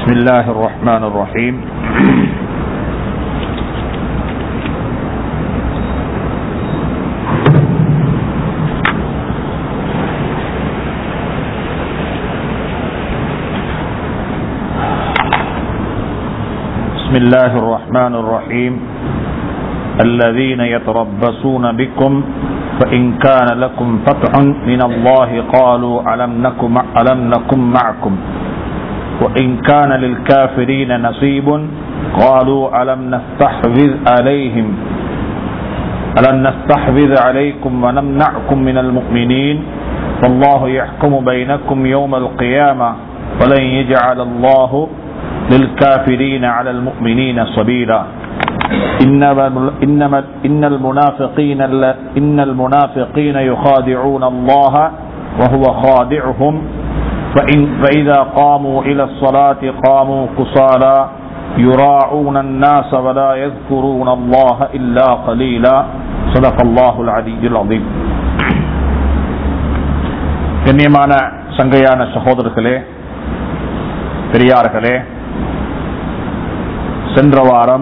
بسم الله الرحمن الرحيم بسم الله الرحمن الرحيم الذين يتربصون بكم فإن كان لكم فتح من الله قالوا ألم نكن ألم نكن معكم وإن كان للكافرين نصيب قالوا ألم نستحوذ عليهم ألم نستحوذ عليكم ونمنعكم من المؤمنين فالله يحكم بينكم يوم القيامة ولن يجعل الله للكافرين على المؤمنين سبيلا إنما إنما إن المنافقين إن المنافقين يخادعون الله وهو خادعهم فإن فإذا قاموا إلى الصلاة قاموا كصالا يراعون الناس ولا يذكرون الله إلا قليلا صدق الله العلي العظيم கண்ணியமான சங்கையான சகோதரர்களே பெரியார்களே சென்ற வாரம்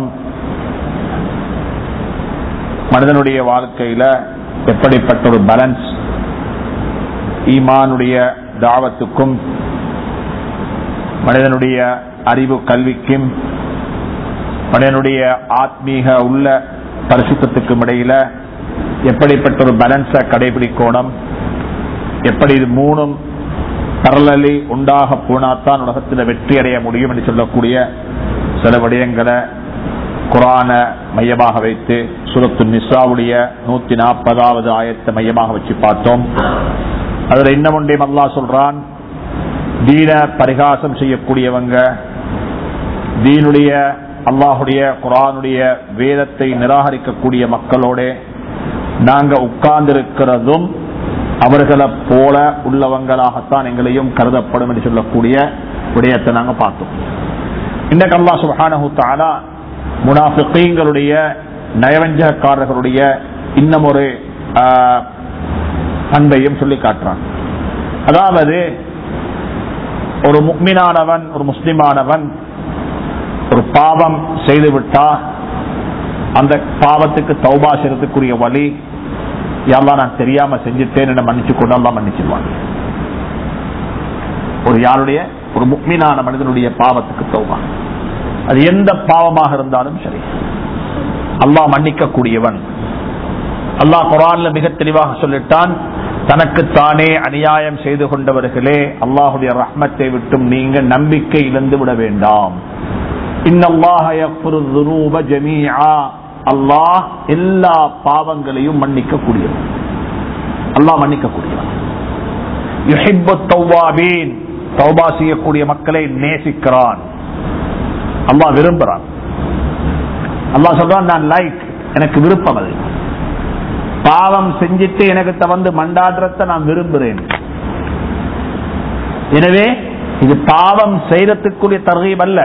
மனிதனுடைய வாழ்க்கையில எப்படிப்பட்ட ஒரு பேலன்ஸ் ஈமானுடைய தாவத்துக்கும் மனிதனுடைய அறிவு கல்விக்கும் மனிதனுடைய ஆத்மீக உள்ள பரிசுத்தத்துக்கும் இடையில எப்படிப்பட்ட ஒரு பேலன்ஸை கடைபிடிக்கணும் எப்படி இது மூணும் பரலலி உண்டாக போனாத்தான் உலகத்தில் வெற்றி அடைய முடியும் என்று சொல்லக்கூடிய சில விடயங்களை குரான மையமாக வைத்து சுரத்து நிசாவுடைய நூத்தி நாற்பதாவது ஆயத்தை மையமாக வச்சு பார்த்தோம் அதுல இன்னும் ஒன்றையும் அல்லா சொல்றான் தீன பரிகாசம் செய்யக்கூடியவங்க தீனுடைய அல்லாஹுடைய குரானுடைய வேதத்தை நிராகரிக்கக்கூடிய மக்களோட நாங்க உட்கார்ந்திருக்கிறதும் அவர்களை போல உள்ளவங்களாகத்தான் எங்களையும் கருதப்படும் என்று சொல்லக்கூடிய விடயத்தை நாங்க பார்த்தோம் இன்றைக்கு அல்லா சுபானு தாலா முனாஃபிகளுடைய நயவஞ்சகக்காரர்களுடைய இன்னும் ஒரு பண்பையும் சொல்லி காட்டுறான் அதாவது ஒரு முக்மினானவன் ஒரு முஸ்லிமானவன் ஒரு பாவம் செய்துவிட்டா அந்த பாவத்துக்கு தௌபா செய்யறதுக்குரிய வழி யாரெல்லாம் நான் தெரியாம செஞ்சுட்டேன் என்ன மன்னிச்சு கொண்டாலாம் மன்னிச்சிருவான் ஒரு யாருடைய ஒரு முக்மீனான மனிதனுடைய பாவத்துக்கு தௌபா அது எந்த பாவமாக இருந்தாலும் சரி அல்லாஹ் மன்னிக்க கூடியவன் அல்லாஹ் குரான்ல மிக தெளிவாக சொல்லிட்டான் தனக்கு தானே அநியாயம் செய்து கொண்டவர்களே அல்லாஹுடைய ரஹ்மத்தை விட்டும் நீங்க நம்பிக்கை இழந்து விட வேண்டாம் அல்லாஹ் எல்லா பாவங்களையும் மன்னிக்க கூடியவன் அல்லாஹ் மன்னிக்க கூடியவன் தௌபா செய்யக்கூடிய மக்களை நேசிக்கிறான் அல்லா விரும்புறான் அல்லா சொல்றான் நான் லைக் எனக்கு விருப்பம் அது பாவம் செஞ்சிட்டு எனக்கு வந்து மண்டாடுறத நான் விரும்புறேன் எனவே இது பாவம் செய்யறதுக்குரிய தர்கீப் அல்ல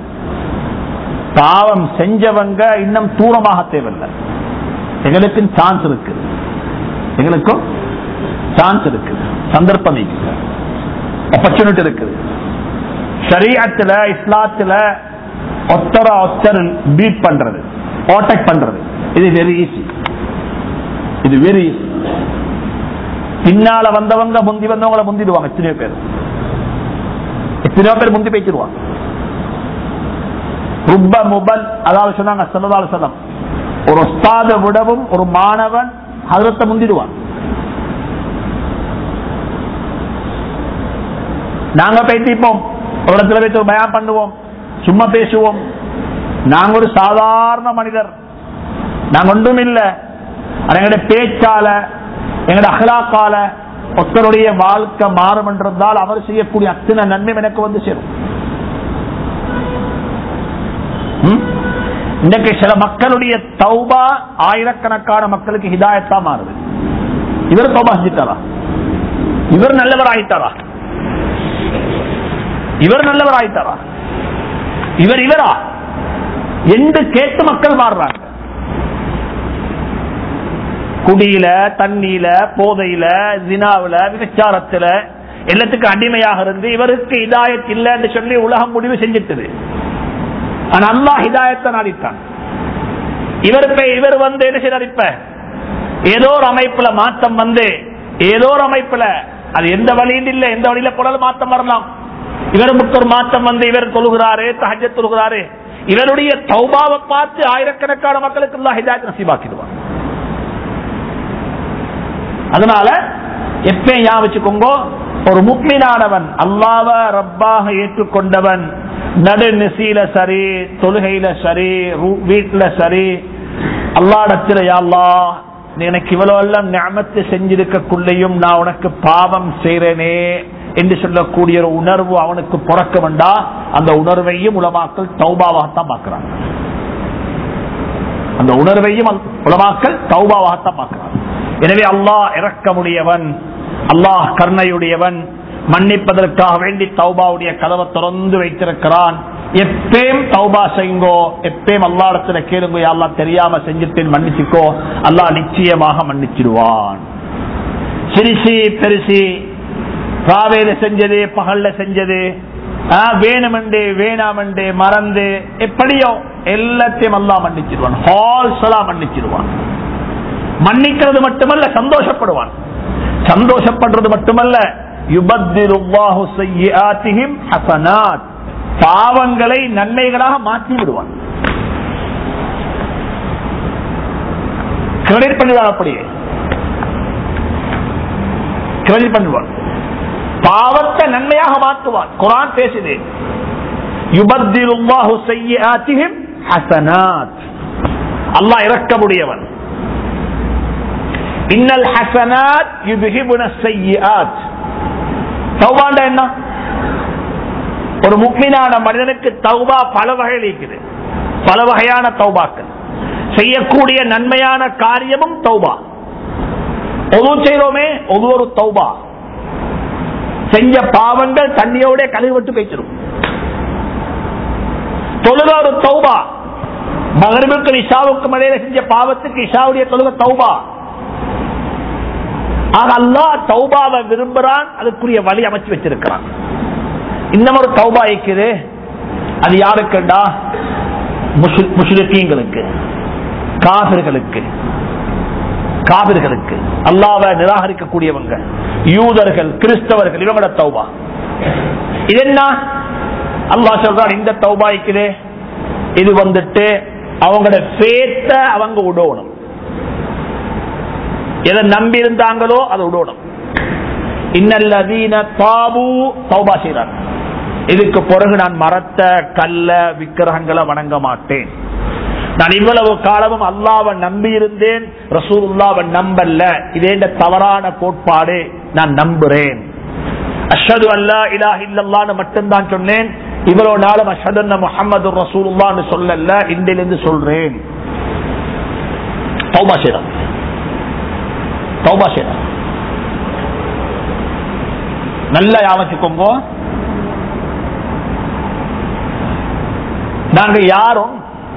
பாவம் செஞ்சவங்க இன்னும் தூரமாக தேவையில்லை எங்களுக்கும் சான்ஸ் இருக்கு எங்களுக்கும் சான்ஸ் இருக்கு சந்தர்ப்பம் இருக்குது ஆப்பர்ச்சுனிட்டி இருக்குது ஷரியத்துல இஸ்லாத்துல ஒத்தர ஒத்தர் பீட் பண்றது ஓட்டக் பண்றது இது வெரி ஈஸி இது வெரி ஈஸி பின்னால வந்தவங்க முந்தி வந்தவங்களை முந்திடுவாங்க எத்தனையோ பேர் எத்தனையோ பேர் முந்தி பேச்சிருவாங்க ருப்ப முபல் அதாவது சொன்னாங்க சொல்லதால சொல்லம் ஒரு உஸ்தாத விடவும் ஒரு மாணவன் அதத்தை முந்திடுவான் நாங்க பேசிப்போம் ஒரு இடத்துல வைத்து ஒரு பயம் பண்ணுவோம் சும்மா பேசுவோம் நாங்க ஒரு சாதாரண மனிதர் நாங்க ஒன்றும் இல்லை எங்களுடைய பேச்சால எங்களுடைய அகலாக்கால ஒருத்தருடைய வாழ்க்கை மாறும் என்றால் அவர் செய்யக்கூடிய அத்தனை நன்மை எனக்கு வந்து சேரும் இன்னைக்கு சில மக்களுடைய தௌபா ஆயிரக்கணக்கான மக்களுக்கு ஹிதாயத்தா மாறுது இவர் தௌபா செஞ்சிட்டாரா இவர் நல்லவர் ஆயிட்டாரா இவர் நல்லவர் ஆயிட்டாரா இவர் இவரா என்று கேட்டு மக்கள் மாறுறாங்க குடியில தண்ணியில போதையில ஜினாவில விபச்சாரத்துல எல்லாத்துக்கும் அடிமையாக இருந்து இவருக்கு இதாயத் இல்லை என்று சொல்லி உலகம் முடிவு செஞ்சிட்டது ஆனா அல்லாஹ் ஹிதாயத்தை நாடித்தான் இவர் இப்ப இவர் வந்து என்ன செய்யறார் இப்ப ஏதோ ஒரு அமைப்புல மாற்றம் வந்து ஏதோ ஒரு அமைப்புல அது எந்த வழியில் இல்ல எந்த வழியில போனாலும் மாற்றம் வரலாம் இவருக்கு ஒரு மாற்றம் வந்து இவர் தொழுகிறாரு தஹஜ தொழுகிறாரு இவருடைய தௌபாவை பார்த்து ஆயிரக்கணக்கான மக்களுக்கு எல்லாம் ஹிதாயத் நசீபாக்கிடுவார் அதனால எப்பயும் ஞாபகம் வச்சுக்கோங்க ஒரு முக்மீனானவன் அல்லாவ ரப்பாக ஏற்றுக்கொண்டவன் நடு நிசையில சரி தொழுகையில சரி ரூ- வீட்டுல சரி அல்லாடத்துல யாழ்லா நீ எனக்கு இவ்வளவு எல்லாம் ஞாபகத்தை செஞ்சிருக்கக்குள்ளேயும் நான் உனக்கு பாவம் செய்றேனே என்று சொல்லக்கூடிய ஒரு உணர்வு அவனுக்கு பிறக்க வேண்டா அந்த உணர்வையும் உலமாக்கள் தௌபாவாகத்தான் பார்க்கிறாங்க அந்த உணர்வையும் அந்த உலமாக்கள் தௌபாவாகத்தான் பார்க்கிறாங்க எனவே அல்லாஹ் இறக்கமுடையவன் அல்லாஹ் கருணையுடையவன் மன்னிப்பதற்காக வேண்டி தௌபாவுடைய கதவை திறந்து வைத்திருக்கிறான் எப்பயும் தௌபா செய்யுங்கோ எப்பயும் அல்லா இடத்துல கேளுங்க அல்லா தெரியாம செஞ்சுட்டேன் மன்னிச்சுக்கோ அல்லாஹ் நிச்சயமாக மன்னிச்சிடுவான் சிரிசி பெருசி ராவேல செஞ்சது பகல்ல செஞ்சது ஆ, வேணுமெண்டு வேணாமெண்டு மறந்து எப்படியோ எல்லாத்தையும் அல்லா மன்னிச்சிடுவான் ஹால்ஸலா மன்னிச்சிடுவான் மன்னிக்கிறது மட்டுமல்ல சந்தோஷப்படுவான் சந்தோஷப்படுறது மட்டுமல்ல யுபத்திருவாஹு செய்யாத்திஹிம் ஹசனாத் பாவங்களை நன்மைகளாக மாற்றி விடுவான் கிரெடிட் பண்ணுவான் அப்படியே கிரெடிட் பண்ணுவான் பாவத்தை நன்மையாக மாற்றுவான் குரான் பேசுது யுபத்திருவாஹு செய்யாத்திஹிம் ஹசனாத் அல்லாஹ் இறக்கமுடையவன் இன்னல் ஹசனாத் யுதுஹிபுன செய்யாத் தௌபாண்டா என்ன ஒரு முக்மினான மனிதனுக்கு தௌபா பல வகையில் இருக்குது பல வகையான தௌபாக்கள் செய்யக்கூடிய நன்மையான காரியமும் தௌபா ஒது செய்யறோமே ஒது ஒரு தௌபா செஞ்ச பாவங்கள் தண்ணியோட கழுவிட்டு பேச்சிடும் தொழுக ஒரு தௌபா மகரிபுக்கு இஷாவுக்கு மலையில செஞ்ச பாவத்துக்கு இஷாவுடைய தொழுக தௌபா ஆக அல்லாஹ் தௌபாவை விரும்புறான் அதுக்குரிய வழி அமைச்சு வச்சிருக்கிறான் இன்னும் ஒரு தௌபா இருக்குது அது யாருக்குண்டா முஸ்லிம்களுக்கு காவிர்களுக்கு காவிர்களுக்கு அல்லாவை நிராகரிக்கக்கூடியவங்க யூதர்கள் கிறிஸ்தவர்கள் இவங்களோட தௌபா இது என்ன அல்லாஹ் சொல்றான் இந்த தௌபா இருக்குது இது வந்துட்டு அவங்களோட பேத்த அவங்க விடணும் எதை நம்பி இருந்தாங்களோ அதை விடணும் இன்னல்லதீன தாபு தௌபா செய்றாங்க இதுக்கு பிறகு நான் மரத்த கல்ல விக்கிரகங்களை வணங்க மாட்டேன் நான் இவ்வளவு காலமும் அல்லாவை நம்பி இருந்தேன் ரசூலுல்லாவை நம்பல்ல இதே தவறான கோட்பாடு நான் நம்புறேன் அஷது அல்லா இலாஹ இல்லல்லான்னு மட்டும்தான் சொன்னேன் இவ்வளவு நாளும் அஷது முகமது ரசூலுல்லான்னு சொல்லல இன்றிலிருந்து சொல்றேன் தௌபா செய்றாங்க தௌபா செய்றாங்க நல்லா யாவச்சுக்கோங்க நாங்க யாரும்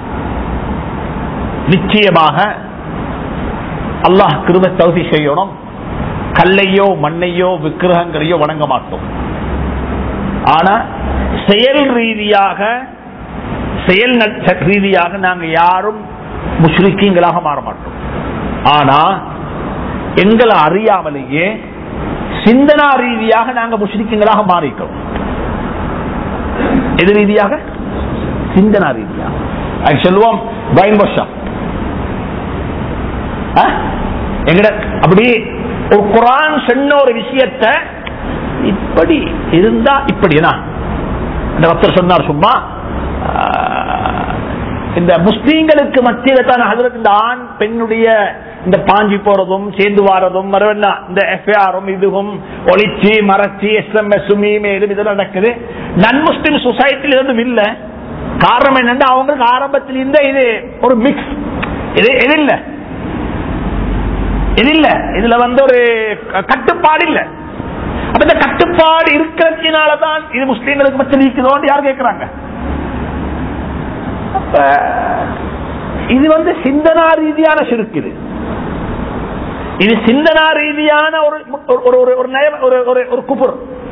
நிச்சயமாக அல்லாஹ் கிருப தகுதி செய்யணும் கல்லையோ மண்ணையோ விக்கிரகங்களையோ வணங்க மாட்டோம் ஆனா செயல் ரீதியாக செயல் ந- ரீதியாக நாங்க யாரும் முஸ்லிக்கீங்களாக மாற மாட்டோம் ஆனா எங்களை அறியாமலேயே சிந்தனா ரீதியாக நாங்க முஸ்லிக்கீங்களாக மாறிக்கிறோம் எது ரீதியாக சிந்தனா ரீதியாக அது சொல்லுவோம் பைன் வருஷம் எங்கட அப்படி ஒரு குரான் சொன்ன ஒரு விஷயத்த இப்படி இருந்தா இப்படினா இந்த பக்தர் சொன்னார் சும்மா ஆஹ், இந்த முஸ்லீம்களுக்கு மத்தியில தான் ஹசரத் இந்த ஆண் பெண்ணுடைய இந்த பாஞ்சி போறதும் சேர்ந்து வாரதும் மறுவென்னா இந்த எஃப்ஐஆரும் இதுவும் ஒளிச்சு மறைச்சு எஸ்எம்எஸ் இமெயிலும் இதெல்லாம் நடக்குது நன் முஸ்லிம் சொசைட்டில எதுவும் இல்ல காரணம் என்னன்னா அவங்களுக்கு ஆரம்பத்தில் இருந்த இது ஒரு மிக்ஸ் இது இது இல்ல இது இல்ல இதுல வந்து ஒரு க- கட்டுப்பாடு இல்ல அப்ப இந்த கட்டுப்பாடு இருக்கிறதுனாலதான் இது முஸ்லீம்களுக்கு மத்தியில் இருக்குதோன்னு யார் கேட்கிறாங்க அப்ப இது வந்து சிந்தனா ரீதியான சிறுக்கு இது இது சிந்தனா ரீதியான ஒரு ஒரு ஒரு ஒரு நயம் ஒரு ஒரு ஒரு குபுர்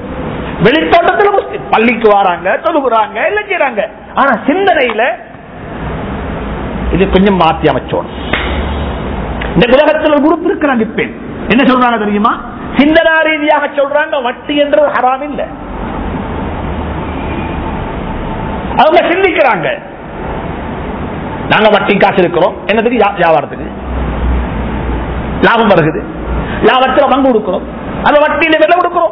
வெளித்தோட்டத்துல முஸ்லிம் பள்ளிக்கு வராங்க தொழுகுறாங்க எல்லாம் செய்யறாங்க ஆனா சிந்தனையில இது கொஞ்சம் மாத்தி அமைச்சோம் இந்த உலகத்தில் ஒரு குரூப் இருக்கிறாங்க இப்ப என்ன சொல்றாங்க தெரியுமா சிந்தனா ரீதியாக சொல்றாங்க வட்டி என்றது ஹராம் இல்ல அவங்க சிந்திக்கிறாங்க நாங்க வட்டி காசு இருக்கிறோம் என்னதுக்கு வியா- வியாபாரத்துக்கு லாபம் வருகுது லாபத்தில் பங்கு கொடுக்கிறோம் அந்த வட்டியில விலை கொடுக்கிறோம்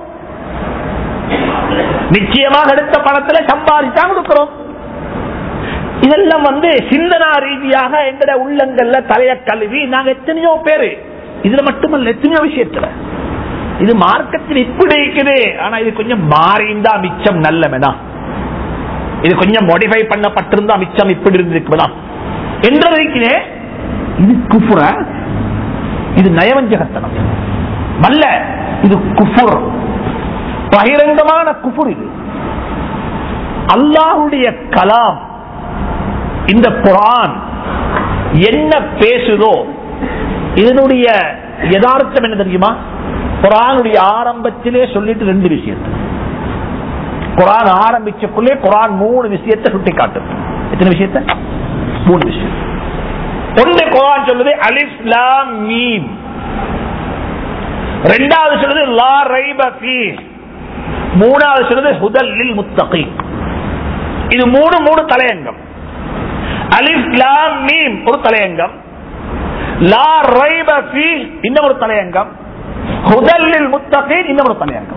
நிச்சயமாக எடுத்த பணத்துல சம்பாதிச்சா கொடுக்கிறோம் இதெல்லாம் வந்து சிந்தனா ரீதியாக எங்கட உள்ளங்கள்ல தலைய கழுவி நாங்க எத்தனையோ பேரு இதுல மட்டுமல்ல எத்தனையோ விஷயத்துல இது மார்க்கத்தில் இப்படி இருக்குது ஆனா இது கொஞ்சம் மாறிந்தா மிச்சம் நல்ல வேணாம் இது கொஞ்சம் மாடிஃபை பண்ணப்பட்டிருந்தா மிச்சம் இப்படி இருந்திருக்குதா என்றது இருக்கிறே இது குஃபுர இது நயவஞ்சகத்தனம் அல்ல இது குஃபுர் பகிரங்கமான குஃபுர் இது அல்லாஹுடைய கலாம் இந்த குரான் என்ன பேசுதோ இதனுடைய யதார்த்தம் என்ன தெரியுமா குரானுடைய ஆரம்பத்திலே சொல்லிட்டு ரெண்டு விஷயத்தை குரான் ஆரம்பிச்சக்குள்ளே குரான் மூணு விஷயத்தை சுட்டி காட்டும் எத்தனை விஷயத்தை மூணு விஷயம் ஒன்று குரான் சொல்லுது அலிஃப் லாம் மீம் ரெண்டாவது சொல்லுது லா ரைப ஃபீ மூணாவது சொல்லுது ஹுதல் லில் முத்தகி இது மூணு மூணு தலையங்கம் அலிஃப் லாம் மீம் ஒரு தலையங்கம் லா ரைப ஃபீ இன்னும் ஒரு தலையங்கம் ஹுதல் லில் முத்தகீன் இன்னும் ஒரு தலையங்கம்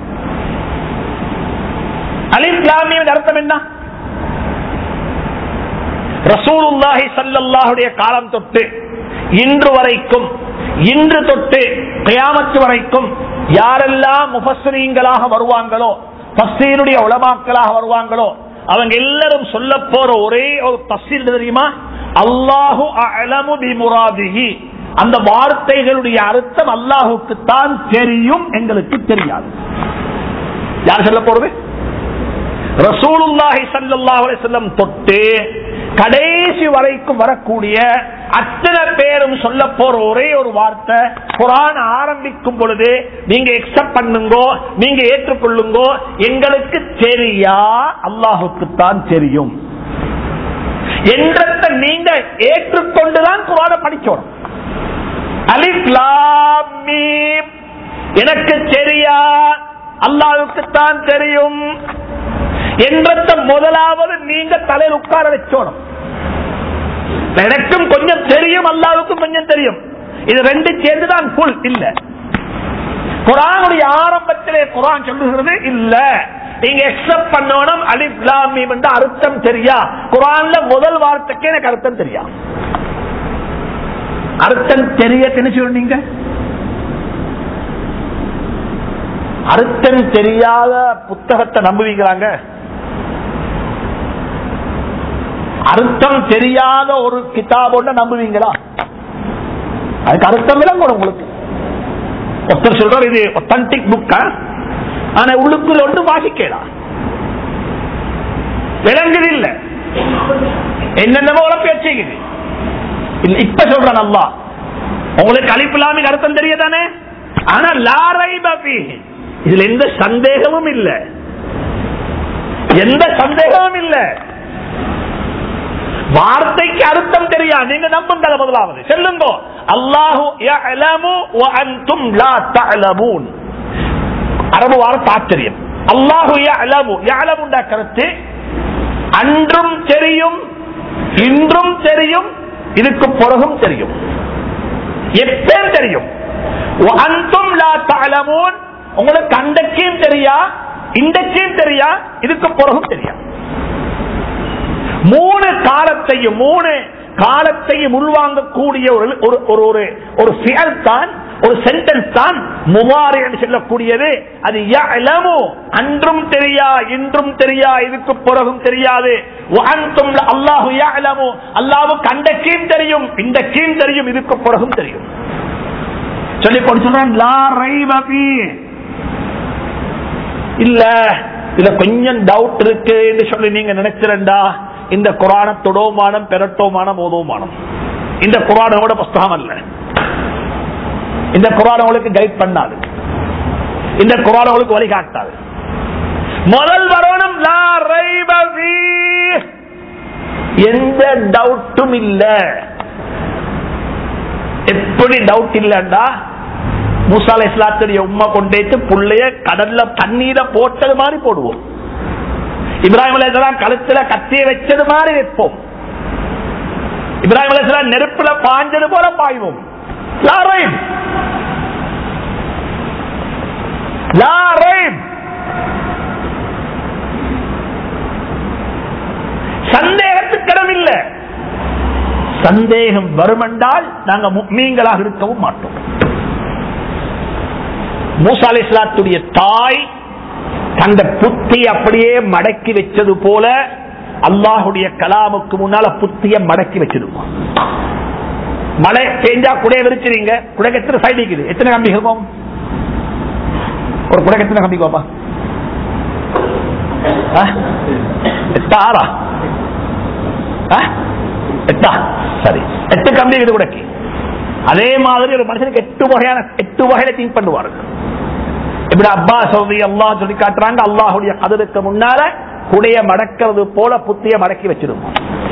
அலிஃப் லாம் மீம் அர்த்தம் என்ன ரசூலுல்லாஹி ஸல்லல்லாஹுடைய காலம் தொட்டு இன்று வரைக்கும் இன்று தொட்டு கியாமத்து வரைக்கும் யாரெல்லாம் முஃபஸ்ஸரீன்களாக வருவாங்களோ தஃசீருடைய உலமாக்களாக வருவாங்களோ அவங்க எல்லாரும் சொல்ல போற ஒரே ஒரு தஃசீர் தெரியுமா அல்லாஹு அலமு பிமுராதிஹி அந்த வார்த்தைகளுடைய அர்த்தம் அல்லாஹுக்கு தான் தெரியும் எங்களுக்கு தெரியாது யார் சொல்ல போறது ரசூலுல்லாஹி ஸல்லல்லாஹு அலைஹி வஸல்லம் தொட்டு கடைசி வரைக்கும் வரக்கூடிய அத்தனை பேரும் சொல்ல போற ஒரே ஒரு வார்த்தை குரான் ஆரம்பிக்கும் பொழுது நீங்க எக்ஸப்ட் பண்ணுங்கோ நீங்க ஏற்றுக்கொள்ளுங்கோ எங்களுக்கு தெரியா அல்லாஹுக்கு தான் தெரியும் என்றத்தை நீங்க ஏற்றுக்கொண்டுதான் குரான படிச்சோம் அலிஃப் லாம் மீம் எனக்கு தெரியா அல்லாஹுக்கு தான் தெரியும் என்றத முதலாவது நீங்க தலையில் உட்கார வச்சோணும் எனக்கும் கொஞ்சம் தெரியும் அல்லாவுக்கும் கொஞ்சம் தெரியும் இது ரெண்டு சேர்ந்துதான் புல் இல்ல குரானுடைய ஆரம்பத்திலே குரான் சொல்லுகிறது இல்ல நீங்க எக்ஸப்ட் பண்ணணும் அலிப் லாமீம் என்ற அர்த்தம் தெரியா குரான்ல முதல் வார்த்தைக்கு எனக்கு அர்த்தம் தெரியா அர்த்தம் தெரிய தெரிஞ்சு நீங்க அர்த்தம் தெரியாத புத்தகத்தை நம்புவீங்களாங்க அர்த்தம் தெரியாத ஒரு கிதாபோட நம்புவீங்களா அதுக்கு அர்த்தம் விளங்கணும் உங்களுக்கு ஒருத்தர் சொல்றார் இது ஒத்தன்டிக் புக்கா ஆனா உள்ளுக்குள்ள ஒன்று வாசிக்கலாம் விளங்குது இல்ல என்னென்னமோ உழப்பி வச்சுக்குது இல்ல இப்ப சொல்றேன் அல்லா உங்களுக்கு அழிப்பில்லாம அர்த்தம் தெரியாதானே ஆனா லாரை பபி இதுல எந்த சந்தேகமும் இல்ல எந்த சந்தேகமும் இல்ல வார்த்தைக்கு அர்த்தம் தெரியா நீங்க நம்புங்க அதை முதலாவது செல்லுங்க அல்லாஹு யஅலமு வ அன்தும் லா தஅலமூன் அரபு வார்த்தை ஆச்சரியம் அல்லாஹு யஅலமு யஅலமுண்டா கருத்து அன்றும் தெரியும் இன்றும் தெரியும் இதுக்கு பிறகும் தெரியும் எப்பயும் தெரியும் வ அன்தும் லா தஅலமூன் உங்களுக்கு அன்றைக்கும் தெரியா இன்றைக்கும் தெரியா இதுக்கு பிறகும் தெரியா மூணு காலத்தையும் மூணு காலத்தையும் உள்வாங்கக்கூடிய ஒரு ஒரு ஒரு ஒரு ஒரு செயல் தான் ஒரு சென்டென்ஸ் தான் முவாரி என்று சொல்லக்கூடியது அது யஅலமு அன்றும் தெரியா இன்றும் தெரியா இதுக்கு பிறகும் தெரியாது வஅன்தும் ல- அல்லாஹு யஅலமு அல்லாஹ்வுக்கு அன்றைக்கும் தெரியும் இன்றைக்கும் தெரியும் இதுக்கு பிறகும் தெரியும் சொல்லி கொண்டு சொல்றான் லா ரைப ஃபீ இல்ல இதுல கொஞ்சம் டவுட் இருக்கு என்று சொல்லி நீங்க நினைச்சிருந்தா இந்த குரான தொடோமானம் பெரட்டோமானம் ஓதோமானம் இந்த குரானோட புஸ்தகம் அல்ல இந்த குரான் உங்களுக்கு கைட் பண்ணாது இந்த குரான் உங்களுக்கு வழிகாட்டாது முதல் வரணும் லா ரைப ஃபீஹ். எந்த டவுட்டும் இல்ல எப்படி டவுட் இல்லண்டா மூசால இஸ்லாத்துடைய உண்மை கொண்டேட்டு புள்ளைய கடல்ல தண்ணீர போட்டது மாதிரி போடுவோம் இப்ராஹிம் அலையாம் கழுத்துல கத்திய வச்சது மாதிரி வைப்போம் இப்ராஹிம் அலையாம் நெருப்புல பாஞ்சது போல பாய்வோம் லா ரைப். லா ரைப். சந்தேகத்துக்கிடம் இல்ல சந்தேகம் வருமென்றால் நாங்க மீன்களாக இருக்கவும் மாட்டோம் மூசா அலி இஸ்லாத்துடைய தாய் தந்த புத்தி அப்படியே மடக்கி வச்சது போல அல்லாஹுடைய கலாமுக்கு முன்னால புத்திய மடக்கி வச்சிருப்போம் மழை பெஞ்சா குடைய விரிச்சிருங்க குடைக்கு எத்தனை சைடு இருக்குது எத்தனை கம்பி இருக்கும் ஒரு குடைக்கு எத்தனை கம்பி கோப்பா ஆ? எட்டா ஆறா ஆ? எட்டா சரி எட்டு கம்பி இருக்குது குடைக்கு அதே மாதிரி ஒரு மனுஷனுக்கு எட்டு வகையான எட்டு வகையில திங்க் பண்ணுவார்கள் இப்படி அப்பா சொல்லி அல்லாஹ் சொல்லி காட்டுறாங்க அல்லாஹுடைய கதலுக்கு முன்னால குடைய மடக்கிறது போல புத்திய மடக்கி வச்சிருக்கும்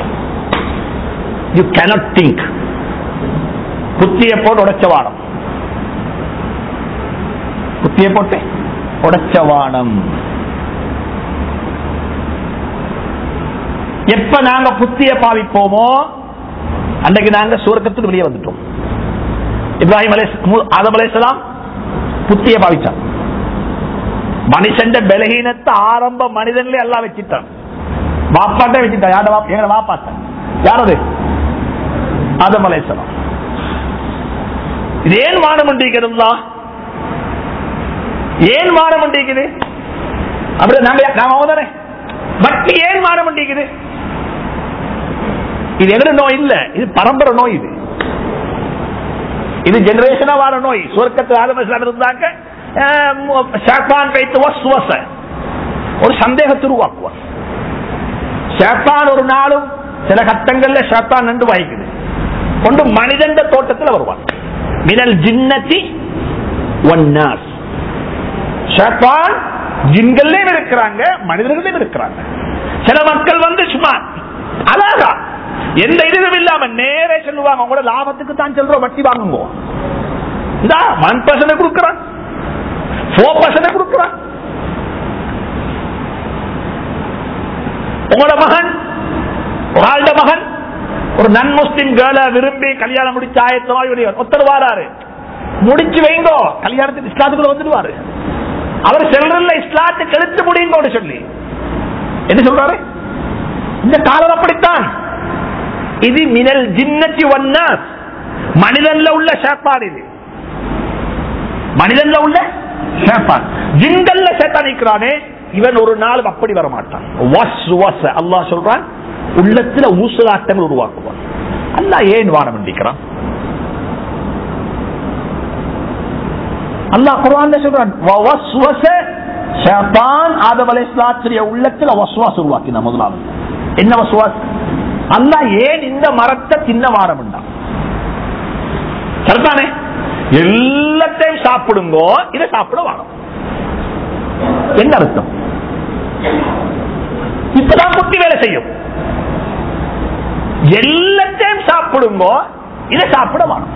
யூ கேனாட் திங்க் புத்திய போட்டு உடைச்ச வானம் புத்திய போட்டு உடைச்ச வானம் எப்ப நாங்க புத்திய பாவிப்போமோ அன்றைக்கு நாங்க சுவர்க்கத்துக்கு வெளியே வந்துட்டோம் இப்ராஹிம் அலை ஆதம் அலைசலாம் புத்திய பாவிச்சான் மனுஷன் பலகீனத்தை ஆரம்ப மனிதன்ல எல்லாம் வச்சுட்டான் வாப்பாட்ட வச்சுட்டான் யார எங்களை வாப்பாத்தான் யாரது ஆதம் அலைசலாம் இது ஏன் மானம் உண்டிக்கிறதா ஏன் மானம் உண்டிக்குது அப்படி நாங்க நாம தானே பட் ஏன் மானம் உண்டிக்குது இது எங்க நோய் இல்ல இது பரம்பரை நோய் இது இது ஜெனரேஷனா வர நோய் சுவர்க்கத்து ஆரம்ப இருந்தாக்க ஷாப்பான் வைத்து வசுவச ஒரு சந்தேகத்தை உருவாக்குவார் ஷாப்பான் ஒரு நாளும் சில கட்டங்கள்ல ஷாப்பான் நண்டு வாய்க்குது கொண்டு மனிதன் தோட்டத்தில் வருவான் மினல் ஜின்னத்தி ஒன்னாஸ் ஷாப்பான் ஜின்கள்லயும் இருக்கிறாங்க மனிதர்களையும் இருக்கிறாங்க சில மக்கள் வந்து சும்மா அழகா எந்த இதுவும் இல்லாம நேரே சொல்லுவாங்க உங்களோட லாபத்துக்கு தான் சொல்றோம் வட்டி வாங்குங்க இந்த ஒன் பர்சன்ட் கொடுக்கிறான் போர் பர்சன்ட் கொடுக்கிறான் உங்களோட மகன் ஒரு ஆளுட மகன் ஒரு நன் முஸ்லிம் கேர்ள விரும்பி கல்யாணம் முடிச்சு ஆயத்தமாக ஒருத்தர் வாராரு முடிச்சு வைங்கோ கல்யாணத்துக்கு இஸ்லாத்துக்குள்ள வந்துடுவாரு அவர் செல்றல்ல இஸ்லாத்துக்கு எழுத்து முடியுங்கோடு சொல்லி என்ன சொல்றாரு இந்த காலம் அப்படித்தான் இது மினல் ஜின்னத்தி ஒன்னாஸ் மனிதன்ல உள்ள ஷேப்பான் இது மனிதன்ல உள்ள ஷேப்பான் ஜிங்கல்ல சேத்தான் நிற்கிறானே இவன் ஒரு நாள் அப்படி வர மாட்டான் வஸ் வஸ் அல்லாஹ் சொல்றான் உள்ளத்துல ஊசலாட்டங்கள் உருவாக்குவான் அல்லாஹ் ஏன் வானம் நிற்கிறான் அல்லாஹ் குர்ஆன்ல சொல்றான் வவஸ்வஸ ஷைத்தான் ஆதம் அலைஹிஸ்ஸலாத்துடைய உள்ளத்துல வஸ்வாஸ் உருவாக்கினான் முதலாவது என்ன வஸ்வாஸ் அல்லாஹ் ஏன் இந்த மரத்தை தின்ன வாரம்டா சரிதானே எல்லாத்தையும் சாப்பிடுங்கோ இதை சாப்பிட வாரம் என்ன அர்த்தம் இப்பதான் புத்தி வேலை செய்யும் எல்லாத்தையும் சாப்பிடுங்கோ இதை சாப்பிட வாரம்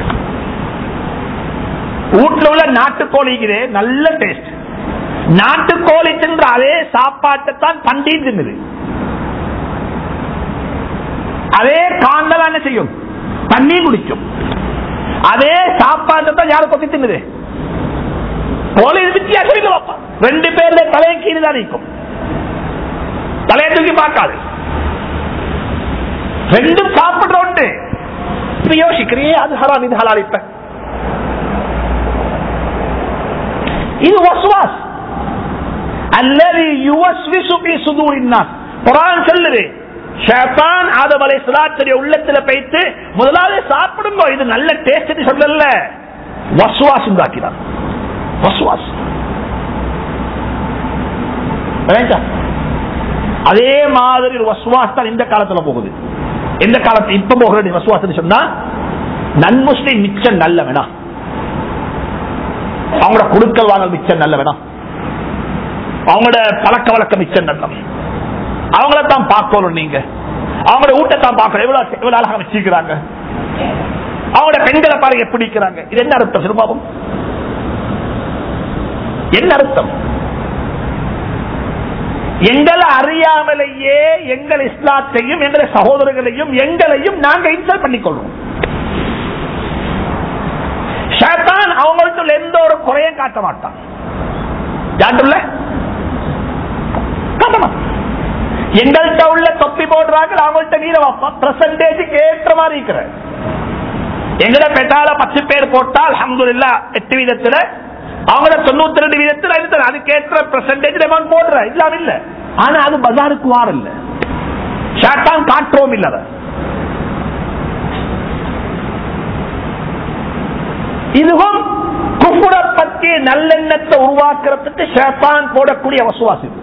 வீட்டுல உள்ள நாட்டுக்கோழிக்குது நல்ல டேஸ்ட் நாட்டுக்கோழி தின்ற அதே சாப்பாட்டை தான் பண்டி தின்னுது அதே காண்டல் என்ன செய்யும் தண்ணி குடிக்கும் அதே சாப்பாட்டை தான் யாரும் கொத்தி தின்னுது கோழி வித்தியாசம் இல்லை பாப்பா ரெண்டு பேர்ல தலையை கீழே தான் நிற்கும் தலையை தூக்கி பார்க்காது ரெண்டும் சாப்பிடுற ஒன்று இப்ப யோசிக்கிறியே அது ஹராம் இது ஹலால் இப்ப இது வஸ்வாஸ் அல்லது யுவஸ்விசு பி சுதூரின்னாஸ் குர்ஆன் சொல்லுது ஷைத்தான் ஆதம் அலைஹிஸ்ஸலாத்துடைய உள்ளத்துல போயிட்டு முதலாவது சாப்பிடுங்க இது நல்ல டேஸ்ட் சொல்லல வஸ்வாஸ் உண்டாக்கினான் வஸ்வாஸ் விளங்குச்சா? அதே மாதிரி ஒரு வஸ்வாஸ் தான் இந்த காலத்துல போகுது எந்த காலத்துல இப்ப போகிற வஸ்வாஸ் சொன்னா நன் முஸ்லிம் மிச்சம் நல்ல வேணாம் அவங்களோட குடுக்கல் வாங்கல் மிச்சம் நல்ல வேணாம் அவங்களோட பழக்க வழக்கம் மிச்சம் நல்லம் அவங்கள தான் பார்க்கணும் நீங்க அவங்களோட ஊட்டத்தான் பார்க்கணும் எவ்வளவு எவ்வளவு அழகா வச்சிருக்கிறாங்க அவங்களோட பெண்களை பாருங்க எப்படி இருக்கிறாங்க இது என்ன அர்த்தம் சிறுபாவம் என்ன அர்த்தம் எங்களை அறியாமலேயே எங்கள் இஸ்லாத்தையும் எங்களை சகோதரர்களையும் எங்களையும் நாங்க இன்சல்ட் பண்ணிக்கொள்றோம் ஷைத்தான் அவங்கள்ட்ட எந்த ஒரு குறையும் காட்ட மாட்டான் யாருல காட்ட மாட்டான் எங்கள்கிட்ட உள்ள தொப்பி போடுறாங்க அவங்கள்ட்ட நீல பர்சன்டேஜுக்கு ஏற்ற மாதிரி இருக்கிற எங்கட பெட்டால பத்து பேர் போட்டால் அஹமதுல்லா எட்டு வீதத்துல அவங்கள தொண்ணூத்தி ரெண்டு வீதத்துல இருக்கிற அதுக்கேற்ற பெர்சன்டேஜ் அமௌண்ட் போடுற இல்லாம இல்ல ஆனா அது பஜாருக்கு வார இல்ல ஷாட்டான் காட்டுறோம் இல்ல அதை. இதுவும் குப்புட பற்றி நல்லெண்ணத்தை உருவாக்குறதுக்கு ஷேத்தான் போடக்கூடிய வசுவாசி இது.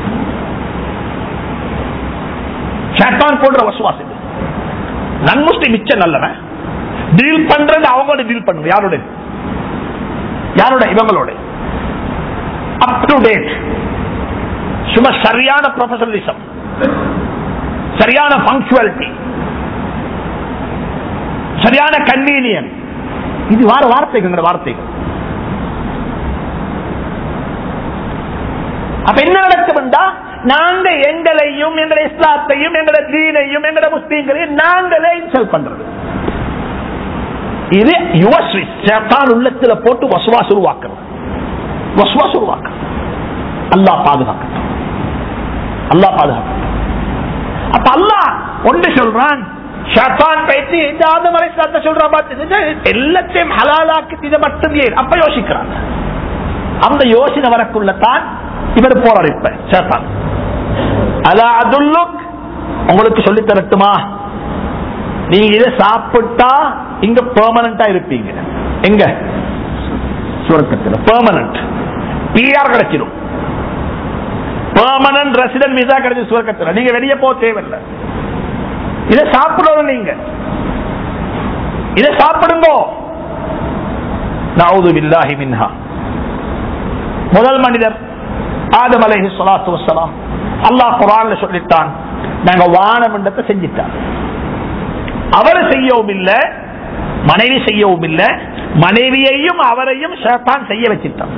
ஷேத்தான் போடுற வசுவாசி இது. நன்முஸ்லிம் மிச்சம் நல்லவன் டீல் பண்றது அவங்களோட டீல் பண்ணுங்க யாரோட யாரோட இவங்களோட அப் டு டேட் சும்மா சரியான ப்ரொஃபஷனலிசம் சரியான பங்க்சுவாலிட்டி சரியான கன்வீனியன் இது வார வார்த்தைகள் வார்த்தைகள் அப்ப என்ன நடக்கும்டா நாங்க எங்களையும் எங்களை இஸ்லாத்தையும் எங்களை தீனையும் எங்களை முஸ்லீம்களையும் நாங்களே இன்சல் பண்றது இது யுவஸ்ரீ சேத்தான் உள்ளத்துல போட்டு வசுவாஸ் உருவாக்குறது வசுவாஸ் உருவாக்குறது அல்லாஹ் பாதுகாக்கட்டும் அல்லாஹ் பாதுகாக்கட்டும் அப்ப அல்லாஹ் ஒன்று சொல்றான் ஷாத்தான் பேசி இந்த ஆதம் அலைஹிஸ்ஸலாத்தை சொல்றான் பார்த்து இது எல்லாத்தையும் ஹலாலாக்கி இதை மட்டும் ஏன் அப்ப யோசிக்கிறாங்க அந்த யோசனை வரக்குள்ள தான் இவர் போறார் இப்ப ஷாத்தான் அலா அதுல்லுக் உங்களுக்கு சொல்லி தரட்டுமா நீங்க இதை சாப்பிட்டா இங்க பெர்மனண்டா இருப்பீங்க எங்க சுரக்கத்தில் பெர்மனன்ட் பிஆர் கிடைச்சிடும் பெர்மனன்ட் ரெசிடென்ட் விசா கிடைச்சு சுரக்கத்தில் நீங்க வெளியே போக தேவையில்லை இதை சாப்பிடணும் நீங்க இதை சாப்பிடுங்க நவுது பில்லாஹி மின்ஹா முதல் மனிதர் ஆதம் அலைஹி ஸலாத்து வஸ்ஸலாம் அல்லாஹ் குர்ஆன்ல சொல்லிட்டான் நாங்க வானமண்டத்தை செஞ்சிட்டான் அவர் செய்யவும் இல்ல மனைவி செய்யவும் இல்ல மனைவியையும் அவரையும் ஷேத்தான் செய்ய வச்சிட்டான்